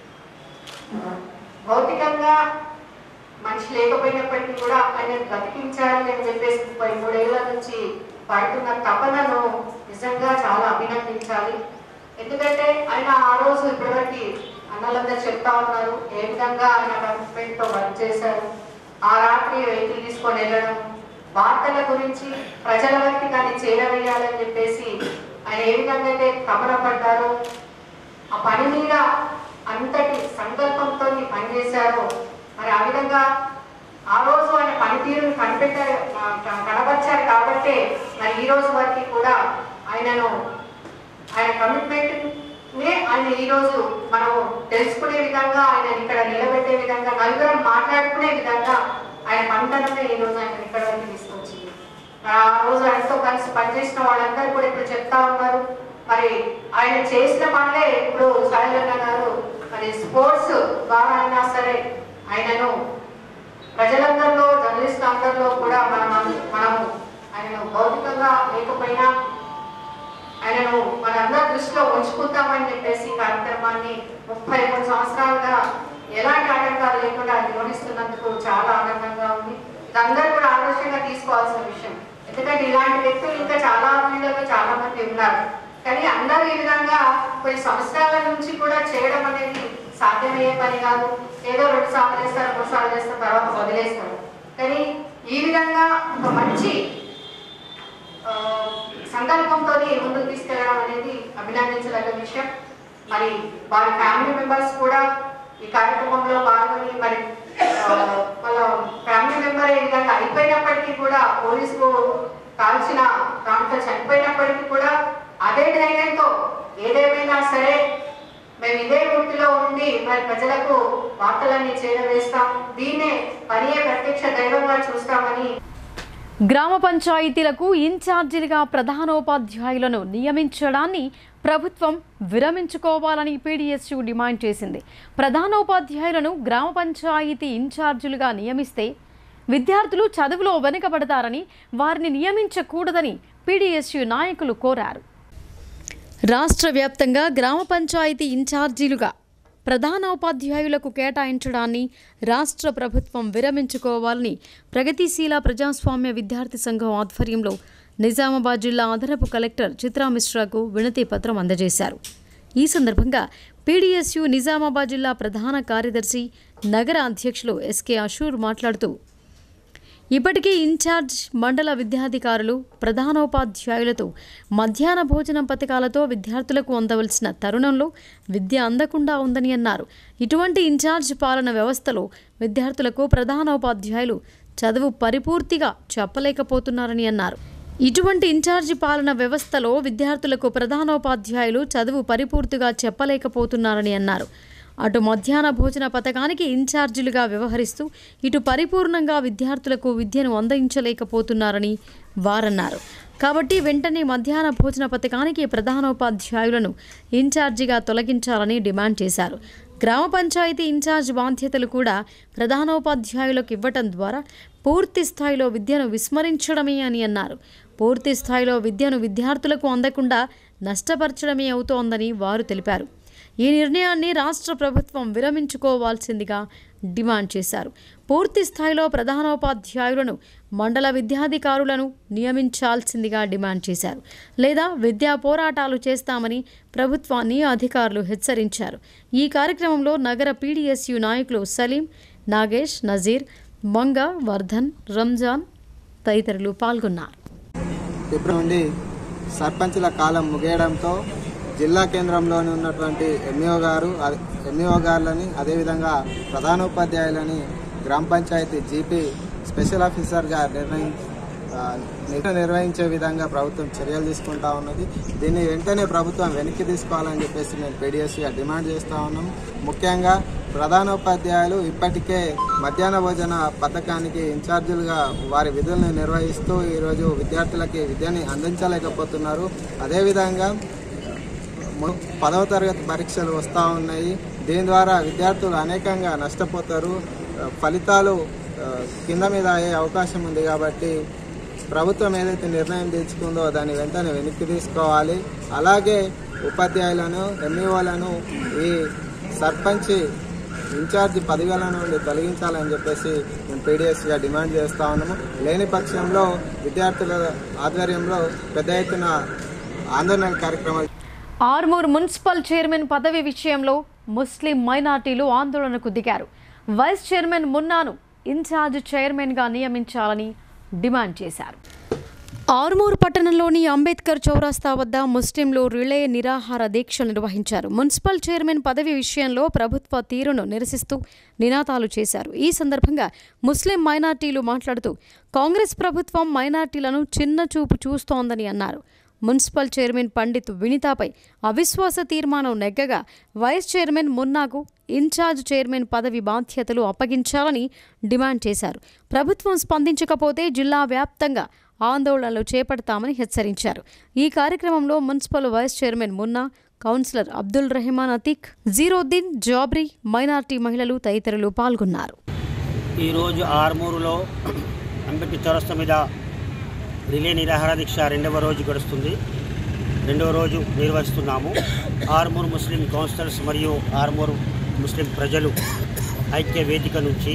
భౌతికంగా మనిషి లేకపోయినప్పటికీ కూడా ఆయన బ్రతికించాలి అని చెప్పేసి ముప్పై మూడేళ్ల నుంచి పడుతున్న తపనను నిజంగా చాలా అభినందించాలి ఎందుకంటే ఆయన ఆ రోజు ఇప్పటివరకు అన్నలందరూ చెప్తా ఉన్నారు ఏ విధంగా ఆయన కమిట్మెంట్ తో వర్క్ చేశారు ఆ రాత్రి వెహికల్ తీసుకొని వెళ్ళడం వార్తల గురించి ప్రజల వరకు దాన్ని చేరవేయాలని చెప్పేసి ఆయన ఏ విధంగా అయితే కమరపడ్డారో ఆ పని మీద అంతటి సంకల్పంతో పనిచేశారో మరి ఆ విధంగా ఆ రోజు ఆయన పనితీరును కనిపెట్టారు ఆ, క- కనబర్చారు కాబట్టి మరి ఈ రోజు వరకు కూడా ఆయనను ఆయన కమిట్మెంట్ నే ఆయన ఈ రోజు మనము తెలుసుకునే విధంగా ఆయన ఇక్కడ నిలబెట్టే విధంగా నలుగురం మాట్లాడుకునే విధంగా ఆయన పంటనే ఈ రోజు ఆయన ఇక్కడ వరకు తీసుకొచ్చింది ఆ రోజు ఆయనతో కలిసి పనిచేసిన వాళ్ళందరూ కూడా ఇప్పుడు చెప్తా ఉన్నారు మరి ఆయన చేసిన పనులే ఇప్పుడు సాయిలన్న గారు మరి స్పోర్ట్స్ ద్వారా అయినా సరే ఆయనను ప్రజలందరిలో జర్నలిస్ట్ అందరిలో కూడా మనం మనము ఆయనను భౌతికంగా లేకపోయినా ఆయనను మనందరి దృష్టిలో ఉంచుకుంటామని చెప్పేసి ఈ కార్యక్రమాన్ని ముప్పై మూడు సంవత్సరాలుగా ఎలాంటి ఆటంకాలు లేకుండా నిర్వహిస్తున్నందుకు చాలా ఆనందంగా ఉంది ఇది అందరూ కూడా ఆదర్శంగా తీసుకోవాల్సిన విషయం ఎందుకంటే ఇలాంటి వ్యక్తులు ఇంకా చాలా ఫీల్డ్లో చాలా మంది ఉన్నారు కానీ అందరూ ఈ విధంగా కొన్ని సంవత్సరాల నుంచి కూడా చేయడం అనేది సాధ్యమయ్యే పని కాదు ఏదో రెండు సార్లు చేస్తారు మూడు సార్లు చేస్తారు తర్వాత వదిలేస్తారు కానీ ఈ విధంగా ఒక మంచి ఆ, సంకల్పంతో ముందుకు తీసుకెళ్ళడం అనేది అభినందించదగ్గ విషయం మరి వారి ఫ్యామిలీ మెంబర్స్ కూడా ఈ కార్యక్రమంలో పాల్గొని మరి ఆ, వాళ్ళ ఫ్యామిలీ మెంబర్ ఏ విధంగా అయిపోయినప్పటికీ కూడా పోలీసులు కాల్చిన దాంట్లో చనిపోయినప్పటికీ కూడా అదే ధైర్యంతో ఏదేమైనా సరే మేము ఇదే వృత్తిలో ఉండి మరి ప్రజలకు వార్తలన్నీ చేరవేస్తాం దీన్నే పనియే ప్రత్యక్ష దైవంగా చూస్తామని గ్రామ పంచాయతీలకు ఇన్ఛార్జీలుగా ప్రధానోపాధ్యాయులను నియమించడాన్ని ప్రభుత్వం విరమించుకోవాలని పీడీఎస్యు డిమాండ్ చేసింది ప్రధానోపాధ్యాయులను గ్రామ పంచాయతీ ఇన్ఛార్జీలుగా నియమిస్తే విద్యార్థులు చదువులో వెనుకబడతారని వారిని నియమించకూడదని పీడీఎస్యు నాయకులు కోరారు రాష్ట్ర వ్యాప్తంగా గ్రామ పంచాయతీ ఇన్ఛార్జీలుగా ప్రధానోపాధ్యాయులకు కేటాయించడాన్ని రాష్ట్ర ప్రభుత్వం విరమించుకోవాలని ప్రగతిశీల ప్రజాస్వామ్య విద్యార్థి సంఘం ఆధ్వర్యంలో నిజామాబాద్ జిల్లా అదనపు కలెక్టర్ చిత్రా మిశ్రాకు వినతి పత్రం అందజేశారు ఈ సందర్భంగా పీడీఎస్యు నిజామాబాద్ జిల్లా ప్రధాన కార్యదర్శి నగర అధ్యక్షులు ఎస్కే అషూర్ మాట్లాడుతూ ఇప్పటికే ఇన్ఛార్జ్ మండల విద్యాధికారులు ప్రధానోపాధ్యాయులతో మధ్యాహ్న భోజనం పథకాలతో విద్యార్థులకు అందవలసిన తరుణంలో విద్య అందకుండా ఉందని అన్నారు ఇటువంటి ఇన్ఛార్జ్ పాలన వ్యవస్థలో విద్యార్థులకు ప్రధానోపాధ్యాయులు చదువు పరిపూర్తిగా చెప్పలేకపోతున్నారని అన్నారు ఇటువంటి ఇన్ఛార్జి పాలన వ్యవస్థలో విద్యార్థులకు ప్రధానోపాధ్యాయులు చదువు పరిపూర్తిగా చెప్పలేకపోతున్నారని అన్నారు అటు మధ్యాహ్న భోజన పథకానికి ఇన్ఛార్జీలుగా వ్యవహరిస్తూ ఇటు పరిపూర్ణంగా విద్యార్థులకు విద్యను అందించలేకపోతున్నారని వారన్నారు కాబట్టి వెంటనే మధ్యాహ్న భోజన పథకానికి ప్రధానోపాధ్యాయులను ఇన్ఛార్జిగా తొలగించాలని డిమాండ్ చేశారు గ్రామ పంచాయతీ ఇన్ఛార్జ్ బాధ్యతలు కూడా ప్రధానోపాధ్యాయులకు ఇవ్వటం ద్వారా పూర్తి స్థాయిలో విద్యను విస్మరించడమే అని అన్నారు పూర్తి స్థాయిలో విద్యను విద్యార్థులకు అందకుండా నష్టపరచడమే అవుతోందని వారు తెలిపారు ఈ నిర్ణయాన్ని రాష్ట్ర ప్రభుత్వం విరమించుకోవాల్సిందిగా డిమాండ్ చేశారు పూర్తి స్థాయిలో ప్రధానోపాధ్యాయులను మండల విద్యాధికారులను నియమించాల్సిందిగా డిమాండ్ చేశారు లేదా విద్యా పోరాటాలు చేస్తామని ప్రభుత్వాన్ని అధికారులు హెచ్చరించారు ఈ కార్యక్రమంలో నగర పీడీఎస్యు నాయకులు సలీం నాగేష్ నజీర్ మంగ వర్ధన్ రంజాన్ తదితరులు పాల్గొన్నారు ఫిబ్రవరి నుండి సర్పంచుల కాలం ముగియడంతో జిల్లా కేంద్రంలోని ఉన్నటువంటి ఎంఈఓ గారు ఎంఈఓ గారులని అదేవిధంగా ప్రధానోపాధ్యాయులని గ్రామ పంచాయతీ జీపీ స్పెషల్ ఆఫీసర్గా నిర్ణయి ఆ, నిఘా నిర్వహించే విధంగా ప్రభుత్వం చర్యలు తీసుకుంటా ఉన్నది దీన్ని వెంటనే ప్రభుత్వం వెనక్కి తీసుకోవాలని చెప్పేసి మేము పీడిఎస్గా డిమాండ్ చేస్తూ ఉన్నాం ముఖ్యంగా ప్రధానోపాధ్యాయులు ఇప్పటికే మధ్యాహ్న భోజన పథకానికి ఇన్ఛార్జీలుగా వారి విధులను నిర్వహిస్తూ ఈరోజు విద్యార్థులకి విద్యని అందించలేకపోతున్నారు అదేవిధంగా ము- పదవ తరగతి పరీక్షలు వస్తూ ఉన్నాయి దీని ద్వారా విద్యార్థులు అనేకంగా నష్టపోతారు ఆ, ఫలితాలు ఆ, కింద మీద అయ్యే అవకాశం ఉంది కాబట్టి ప్రభుత్వం ఏదైతే నిర్ణయం తీసుకుందో దాన్ని వెంటనే వెనక్కి తీసుకోవాలి అలాగే ఉపాధ్యాయులను ఎంఈఓలను ఈ సర్పంచ్ ఇన్ఛార్జి పదవుల నుండి తొలగించాలని చెప్పేసి మేము పీడిఎస్గా డిమాండ్ చేస్తా ఉన్నాము లేని పక్షంలో విద్యార్థుల ఆధ్వర్యంలో పెద్ద ఎత్తున ఆందోళన కార్యక్రమాలు ఆర్మూర్ మున్సిపల్ చైర్మన్ పదవి విషయంలో ముస్లిం మైనార్టీలు ఆందోళనకు దిగారు వైస్ చైర్మన్ మున్నాను ఇన్ఛార్జ్ చైర్మన్గా నియమించాలని డిమాండ్ చేశారు ఆర్మూర్ పట్టణంలోని అంబేద్కర్ చౌరస్తా వద్ద ముస్లింలు రిలే నిరాహార దీక్ష నిర్వహించారు మున్సిపల్ చైర్మన్ పదవి విషయంలో ప్రభుత్వ తీరును నిరసిస్తూ నినాదాలు చేశారు ఈ సందర్భంగా ముస్లిం మైనార్టీలు మాట్లాడుతూ కాంగ్రెస్ ప్రభుత్వం మైనార్టీలను చిన్న చూపు చూస్తోందని అన్నారు మున్సిపల్ చైర్మన్ పండిత్ వినితాపై అవిశ్వాస తీర్మానం నెగ్గగా వైస్ చైర్మన్ మున్నాకు ఇన్ఛార్జ్ చైర్మన్ పదవి బాధ్యతలు అప్పగించాలని డిమాండ్ చేశారు ప్రభుత్వం స్పందించకపోతే జిల్లా వ్యాప్తంగా ఆందోళనలు చేపడతామని హెచ్చరించారు ఈ కార్యక్రమంలో municipal vice chairman Munna councillor Abdul Rehman Atiq Zeeruddin Jabri minority మహిళలు తదితరులు పాల్గొన్నారు ఈరోజు ఆర్మూరులో అంబేద్కర్ చౌరస్తా మీద రిలే నిరాహార దీక్ష రెండవ రోజు గడుస్తుంది రెండవ రోజు నిర్వహిస్తున్నాము ఆర్మూర్ ముస్లిం కౌన్సిలర్స్ మరియు ఆర్మూర్ ముస్లిం ప్రజలు ఐక్య వేదిక నుంచి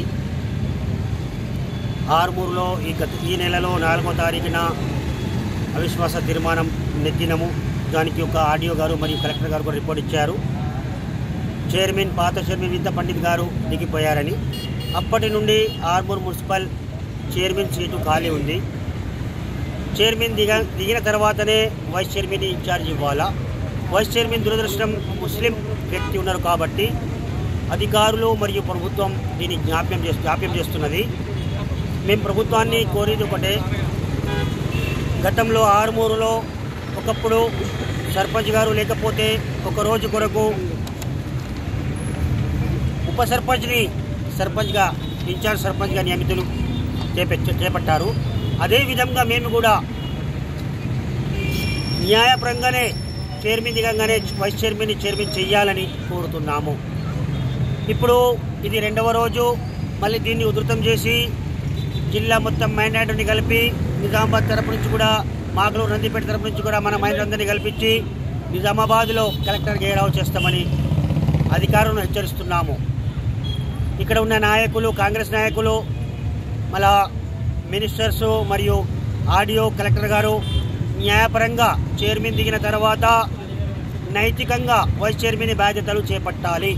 ఆర్మూర్లో ఈ గత ఈ నెలలో నాలుగో తారీఖున అవిశ్వాస తీర్మానం నెత్తినము దానికి ఒక ఆడియో గారు మరియు కలెక్టర్ గారు కూడా రిపోర్ట్ ఇచ్చారు చైర్మన్ పాత చైర్మన్ విద్య పండిత్ గారు దిగిపోయారని అప్పటి నుండి ఆర్మూర్ మున్సిపల్ చైర్మన్ సీటు ఖాళీ ఉంది చైర్మన్ దిగ దిగిన తర్వాతనే వైస్ చైర్మన్ ఇన్ఛార్జ్ ఇవ్వాలా వైస్ చైర్మన్ దురదృష్టం ముస్లిం వ్యక్తి ఉన్నారు కాబట్టి అధికారులు మరియు ప్రభుత్వం దీన్ని జ్ఞాప్యం చేస్తు జాప్యం చేస్తున్నది మేము ప్రభుత్వాన్ని కోరేది ఒకటే గతంలో ఆరుమూరులో ఒకప్పుడు సర్పంచ్ గారు లేకపోతే ఒక రోజు కొరకు ఉప సర్పంచ్ని సర్పంచ్గా ఇన్ఛార్జ్ సర్పంచ్గా నియమితులు చేప చేపట్టారు అదేవిధంగా మేము కూడా న్యాయపరంగానే చైర్మన్ దిగంగానే వైస్ చైర్మన్ చైర్మన్ చెయ్యాలని కోరుతున్నాము ఇప్పుడు ఇది రెండవ రోజు మళ్ళీ దీన్ని ఉధృతం చేసి జిల్లా మొత్తం మైనార్టీని కలిపి నిజామాబాద్ తరపు నుంచి కూడా మాగలూరు నందిపేట తరపు నుంచి కూడా మన మైనార్టీని కల్పించి నిజామాబాద్లో కలెక్టర్ గేరావు చేస్తామని అధికారులను హెచ్చరిస్తున్నాము ఇక్కడ ఉన్న నాయకులు కాంగ్రెస్ నాయకులు మళ్ళా మినిస్టర్స్ మరియు ఆడియో కలెక్టర్ గారు న్యాయపరంగా చైర్మన్ దిగిన తర్వాత నైతికంగా వైస్ చైర్మన్ బాధ్యతలు చేపట్టాలి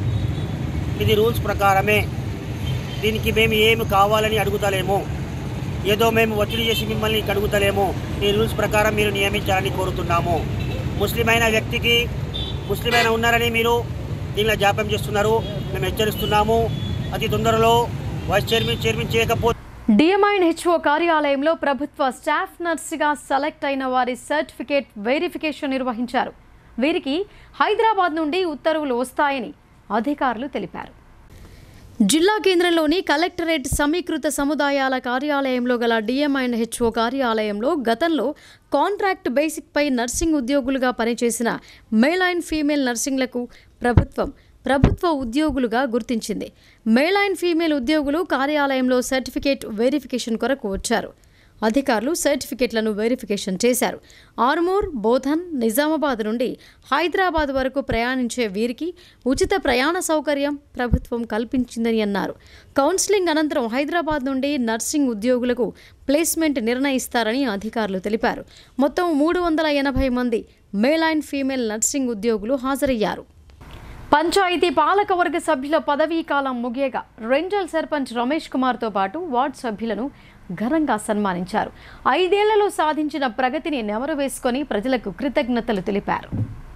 ఇది రూల్స్ ప్రకారమే దీనికి మేము ఏమి కావాలని అడుగుతలేము ఏదో మేము ఒత్తిడి చేసి మిమ్మల్ని ఇక్కడ అడుగుతలేము ఈ రూల్స్ ప్రకారం మీరు నియమించాలని కోరుతున్నాము ముస్లిం అయిన వ్యక్తికి ముస్లిం అయిన ఉన్నారని మీరు దీనిలో జాప్యం చేస్తున్నారు మేము హెచ్చరిస్తున్నాము అతి తొందరలో వైస్ చైర్మన్ చైర్మన్ చేయకపోతే డిఎంఐన్ హెచ్ఓ కార్యాలయంలో ప్రభుత్వ స్టాఫ్ నర్సుగా సెలెక్ట్ అయిన వారి సర్టిఫికేట్ వెరిఫికేషన్ నిర్వహించారు వీరికి హైదరాబాద్ నుండి ఉత్తర్వులు వస్తాయని అధికారులు తెలిపారు జిల్లా కేంద్రంలోని కలెక్టరేట్ సమీకృత సముదాయాల కార్యాలయంలో గల డిఎం అండ్ హెచ్ఓ కార్యాలయంలో గతంలో కాంట్రాక్ట్ బేసిక్ పై నర్సింగ్ ఉద్యోగులుగా పనిచేసిన మేల్ అండ్ ఫీమేల్ నర్సింగ్లకు ప్రభుత్వం ప్రభుత్వ ఉద్యోగులుగా గుర్తించింది మేల్ అండ్ ఫీమేల్ ఉద్యోగులు కార్యాలయంలో సర్టిఫికేట్ వెరిఫికేషన్ కొరకు వచ్చారు అధికారులు సర్టిఫికెట్లను వెరిఫికేషన్ చేశారు ఆర్మూర్ బోధన్ నిజామాబాద్ నుండి హైదరాబాద్ వరకు ప్రయాణించే వీరికి ఉచిత ప్రయాణ సౌకర్యం ప్రభుత్వం కల్పించిందని అన్నారు కౌన్సిలింగ్ అనంతరం హైదరాబాద్ నుండి నర్సింగ్ ఉద్యోగులకు ప్లేస్మెంట్ నిర్ణయిస్తారని అధికారులు తెలిపారు మొత్తం మూడు వందల ఎనభై మంది మేల్ అండ్ ఫీమేల్ నర్సింగ్ ఉద్యోగులు హాజరయ్యారు పంచాయతీ పాలకవర్గ సభ్యుల పదవీ కాలం ముగియగా రెంజల్ సర్పంచ్ రమేష్ కుమార్తో పాటు వార్డు సభ్యులను ఘనంగా సన్మానించారు ఐదేళ్లలో సాధించిన ప్రగతిని నెమరు వేసుకొని ప్రజలకు కృతజ్ఞతలు తెలిపారు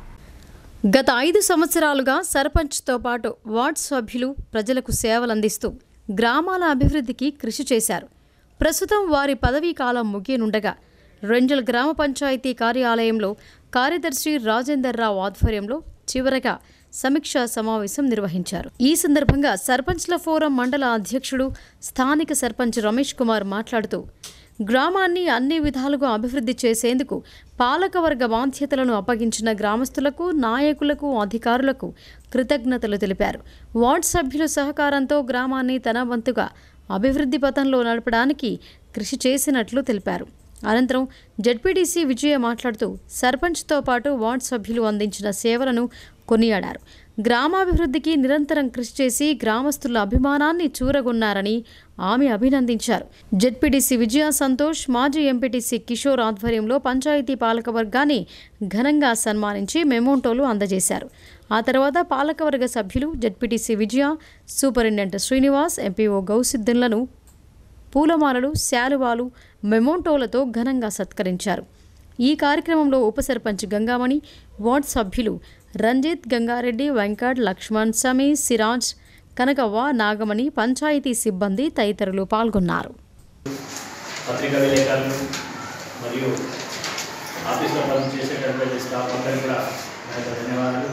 గత ఐదు సంవత్సరాలుగా సర్పంచ్తో పాటు వార్డు సభ్యులు ప్రజలకు సేవలందిస్తూ గ్రామాల అభివృద్ధికి కృషి చేశారు ప్రస్తుతం వారి పదవీ కాలం ముగియనుండగా రెంజల్ గ్రామ పంచాయతీ కార్యాలయంలో కార్యదర్శి రాజేందర్ రావు ఆధ్వర్యంలో చివరగా సమీక్షా సమావేశం నిర్వహించారు ఈ సందర్భంగా సర్పంచ్ల ఫోరం మండల అధ్యక్షుడు స్థానిక సర్పంచ్ రమేష్ కుమార్ మాట్లాడుతూ గ్రామాన్ని అన్ని విధాలుగా అభివృద్ధి చేసేందుకు పాలకవర్గ బాధ్యతలను అప్పగించిన గ్రామస్తులకు నాయకులకు అధికారులకు కృతజ్ఞతలు తెలిపారు వార్డు సభ్యుల సహకారంతో గ్రామాన్ని తన వంతుగా అభివృద్ధి పథంలో నడపడానికి కృషి చేసినట్లు తెలిపారు అనంతరం జడ్పీటీసీ విజయ మాట్లాడుతూ సర్పంచ్తో పాటు వార్డు సభ్యులు అందించిన సేవలను కొనియాడారు గ్రామాభివృద్ధికి నిరంతరం కృషి చేసి గ్రామస్తుల అభిమానాన్ని చూరగొన్నారని ఆమె అభినందించారు జెడ్పీటీసీ విజయ సంతోష్ మాజీ ఎంపీటీసీ కిషోర్ ఆధ్వర్యంలో పంచాయతీ పాలకవర్గాన్ని ఘనంగా సన్మానించి మెమోంటోలు అందజేశారు ఆ తర్వాత పాలకవర్గ సభ్యులు ZPTC Vijaya superintendent Srinivas MPO గౌసిద్ధులను పూలమాలలు శాలువాలు మెమోంటోలతో ఘనంగా సత్కరించారు ఈ కార్యక్రమంలో ఉప సర్పంచ్ గంగామణి వార్డు సభ్యులు రంజిత్ గంగారెడ్డి వెంకట్ లక్ష్మణ్ సమీ సిరాజ్ కనకవ్వ నాగమణి పంచాయతీ సిబ్బంది తదితరులు పాల్గొన్నారు పత్రికా విలేకరులు మరియు ఆఫీస్లో పనిచేసేటటువంటి స్టాఫ్ అందరికీ కూడా నా యొక్క ధన్యవాదాలు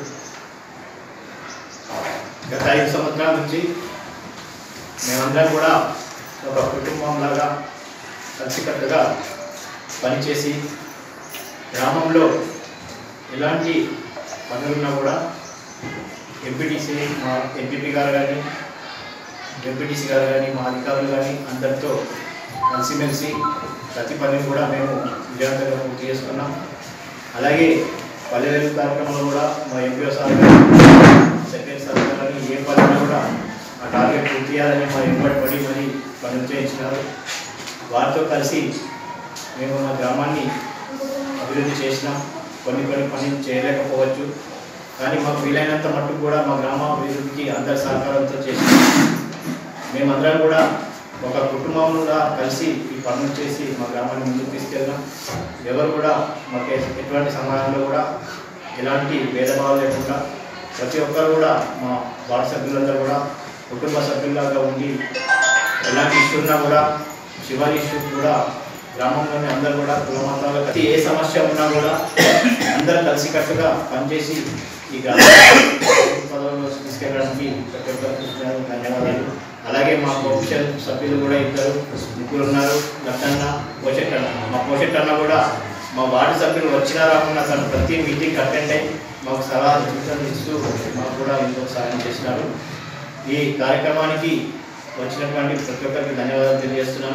గత ఐదు సంవత్సరాల నుంచి మేమందరం కూడా ఒక కుటుంబంలాగా కలిసికట్టుగా పనిచేసి గ్రామంలో ఎలాంటి పనులున్నా కూడా ఎంపీటీసీ మా ఎంపీపీ గారు కానీ డిప్యూటీసీ గారు కానీ మా అధికారులు కానీ అందరితో కలిసిమెలిసి ప్రతి పనిని కూడా మేము విజయవంతంగా పూర్తి చేసుకున్నాం అలాగే పల్లె వెలుగు కార్యక్రమంలో కూడా మా ఎంపీఓ సార్ గారు సెక్రటరీ సార్ గారు ఏ పని కూడా ఆ టార్గెట్ పూర్తి చేయాలని మా ఎంబడి పడి మరి పనులు చేయించినారు వారితో కలిసి మేము మా గ్రామాన్ని అభివృద్ధి చేసినాం కొన్ని కొన్ని పనులు చేయలేకపోవచ్చు కానీ మాకు వీలైనంత మట్టుకు కూడా మా గ్రామ అభివృద్ధికి అందరి సహకారంతో చేసినాం మేమందరం కూడా ఒక కుటుంబంగా కలిసి ఈ పనులు చేసి మా గ్రామాన్ని ముందుకు తీసుకెళ్ళాం ఎవరు కూడా మాకు ఎ- ఎటువంటి సమయంలో కూడా ఎలాంటి భేదభావం లేకుండా ప్రతి ఒక్కరు కూడా మా వార్డు సభ్యులందరూ కూడా కుటుంబ సభ్యులాగా ఉండి ఎలాంటి ఇష్యూ ఉన్నా కూడా శివారి ఇష్యూ కూడా గ్రామంలోని అందరూ కూడా కులమతాల ప్రతి ఏ సమస్య ఉన్నా కూడా అందరూ కలిసికట్టుగా పనిచేసి ఈ గ్రామ పదవిలో తీసుకెళ్ళడానికి ప్రతి ఒక్కరికి ధన్యవాదాలు అలాగే అలాగే మా ప్రొఫెషన్ సభ్యులు కూడా ఇద్దరు ముగ్గురు ఉన్నారు గట్టన్న పోషెట్టన్న మా పోషెట్టన్న కూడా మా వార్డు సభ్యులు వచ్చినా రాకుండా తను ప్రతి మీటింగ్ అటెండ్ అయ్యి మాకు సలహాలు సూచనలు ఇస్తూ మాకు కూడా ఎంతో సహాయం చేసినారు ఈ కార్యక్రమానికి వచ్చినటువంటి ప్రతి ఒక్కరికి ధన్యవాదాలు తెలియజేస్తున్నాను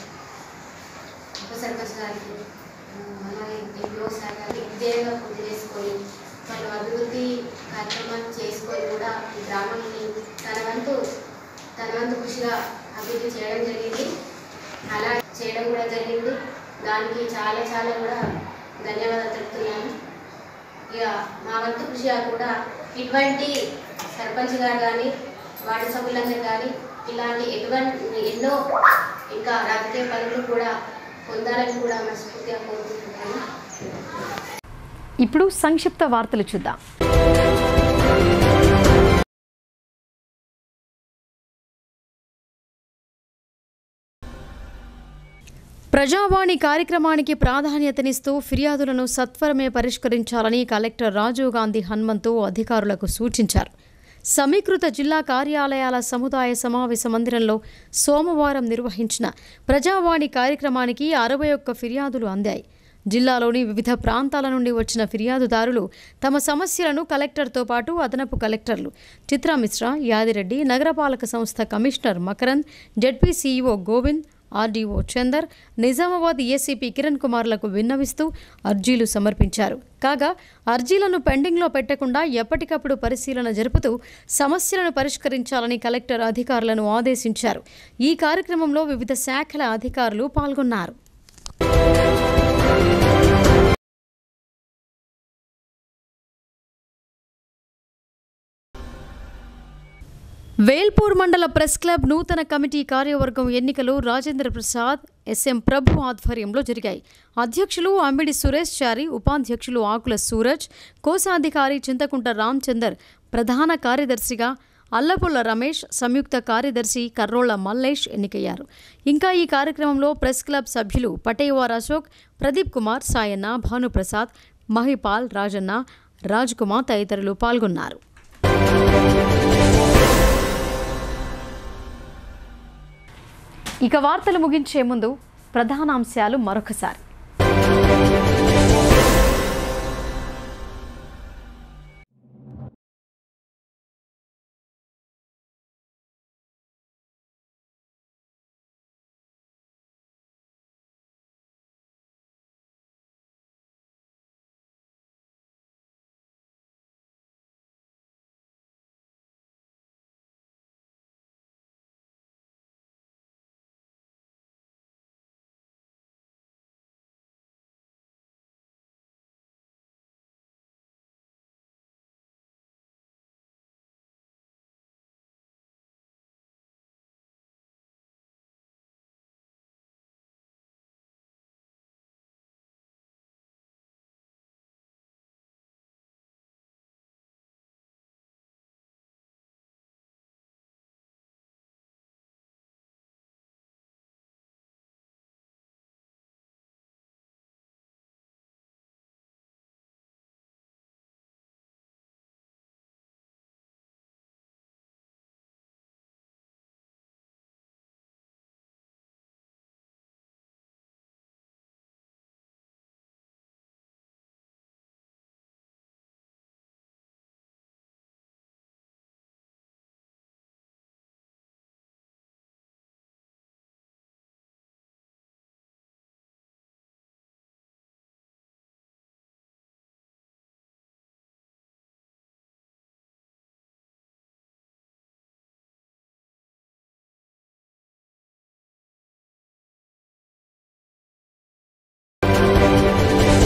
ఉప సర్పంచ్ గారికి ఆ, అలాగే ఎంపీఓ సార్ గారికి విజయంగా పూర్తి చేసుకొని వాళ్ళు అభివృద్ధి కార్యక్రమాలు చేసుకొని కూడా ఈ గ్రామాన్ని తన వంతు తన వంతు కృషిగా అభివృద్ధి చేయడం జరిగింది అలా చేయడం కూడా జరిగింది దానికి చాలా చాలా కూడా ధన్యవాదాలు తెలుపుతున్నాను ఇక మా వంతు కృషిగా కూడా ఇటువంటి సర్పంచ్ గారు కానీ వార్డు సభ్యులందరూ కానీ ఇలాంటి ఎటువంటి ఎన్నో ఇంకా రాజకీయ పనులు కూడా పొందాలని కూడా మనస్ఫూర్తిగా కోరుకుంటున్నాను ఇప్పుడు సంక్షిప్త వార్తలు చూద్దాం ప్రజావాణి కార్యక్రమానికి ప్రాధాన్యతనిస్తూ ఫిర్యాదులను సత్వరమే పరిష్కరించాలని కలెక్టర్ రాజీవ్ గాంధీ హన్మంతు అధికారులకు సూచించారు సమీకృత జిల్లా కార్యాలయాల సముదాయ సమావేశ మందిరంలో సోమవారం నిర్వహించిన ప్రజావాణి కార్యక్రమానికి అరవై ఒక్క ఫిర్యాదులు అందాయి జిల్లాలోని వివిధ ప్రాంతాల నుండి వచ్చిన ఫిర్యాదుదారులు తమ సమస్యలను కలెక్టర్తో పాటు అదనపు కలెక్టర్లు చిత్రా మిశ్రా యాదిరెడ్డి నగరపాలక సంస్థ commissioner Makarand ZP CEO Govind RDO Chander Nizamabad ACP Kiran కుమార్లకు విన్నవిస్తూ అర్జీలు సమర్పించారు కాగా అర్జీలను పెండింగ్లో పెట్టకుండా ఎప్పటికప్పుడు పరిశీలన జరుపుతూ సమస్యలను పరిష్కరించాలని కలెక్టర్ అధికారులను ఆదేశించారు ఈ కార్యక్రమంలో వివిధ శాఖల అధికారులు పాల్గొన్నారు వేల్పూర్ మండల ప్రెస్ క్లబ్ నూతన కమిటీ కార్యవర్గం ఎన్నికలు రాజేంద్ర ప్రసాద్ ఎస్ఎం ప్రభు ఆధ్వర్యంలో జరిగాయి అధ్యక్షులు అమ్మిడి సురేష్ చారి ఉపాధ్యక్షులు ఆకుల సూరజ్ కోశాధికారి చింతకుంట రామ్చందర్ ప్రధాన కార్యదర్శిగా అల్లపుల్ల రమేష్ సంయుక్త కార్యదర్శి కర్రోళ్ల మల్లేష్ ఎన్నికయ్యారు ఇంకా ఈ కార్యక్రమంలో ప్రెస్ క్లబ్ సభ్యులు పటేవార్ అశోక్ ప్రదీప్ కుమార్ సాయన్న భానుప్రసాద్ మహిపాల్ రాజన్న రాజ్ కుమార్ తదితరులు పాల్గొన్నారు ఇక వార్తలు ముగించే ముందు ప్రధానాంశాలు మరొకసారి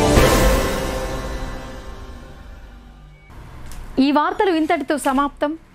ఈ వార్తలు ఇంతటితో సమాప్తం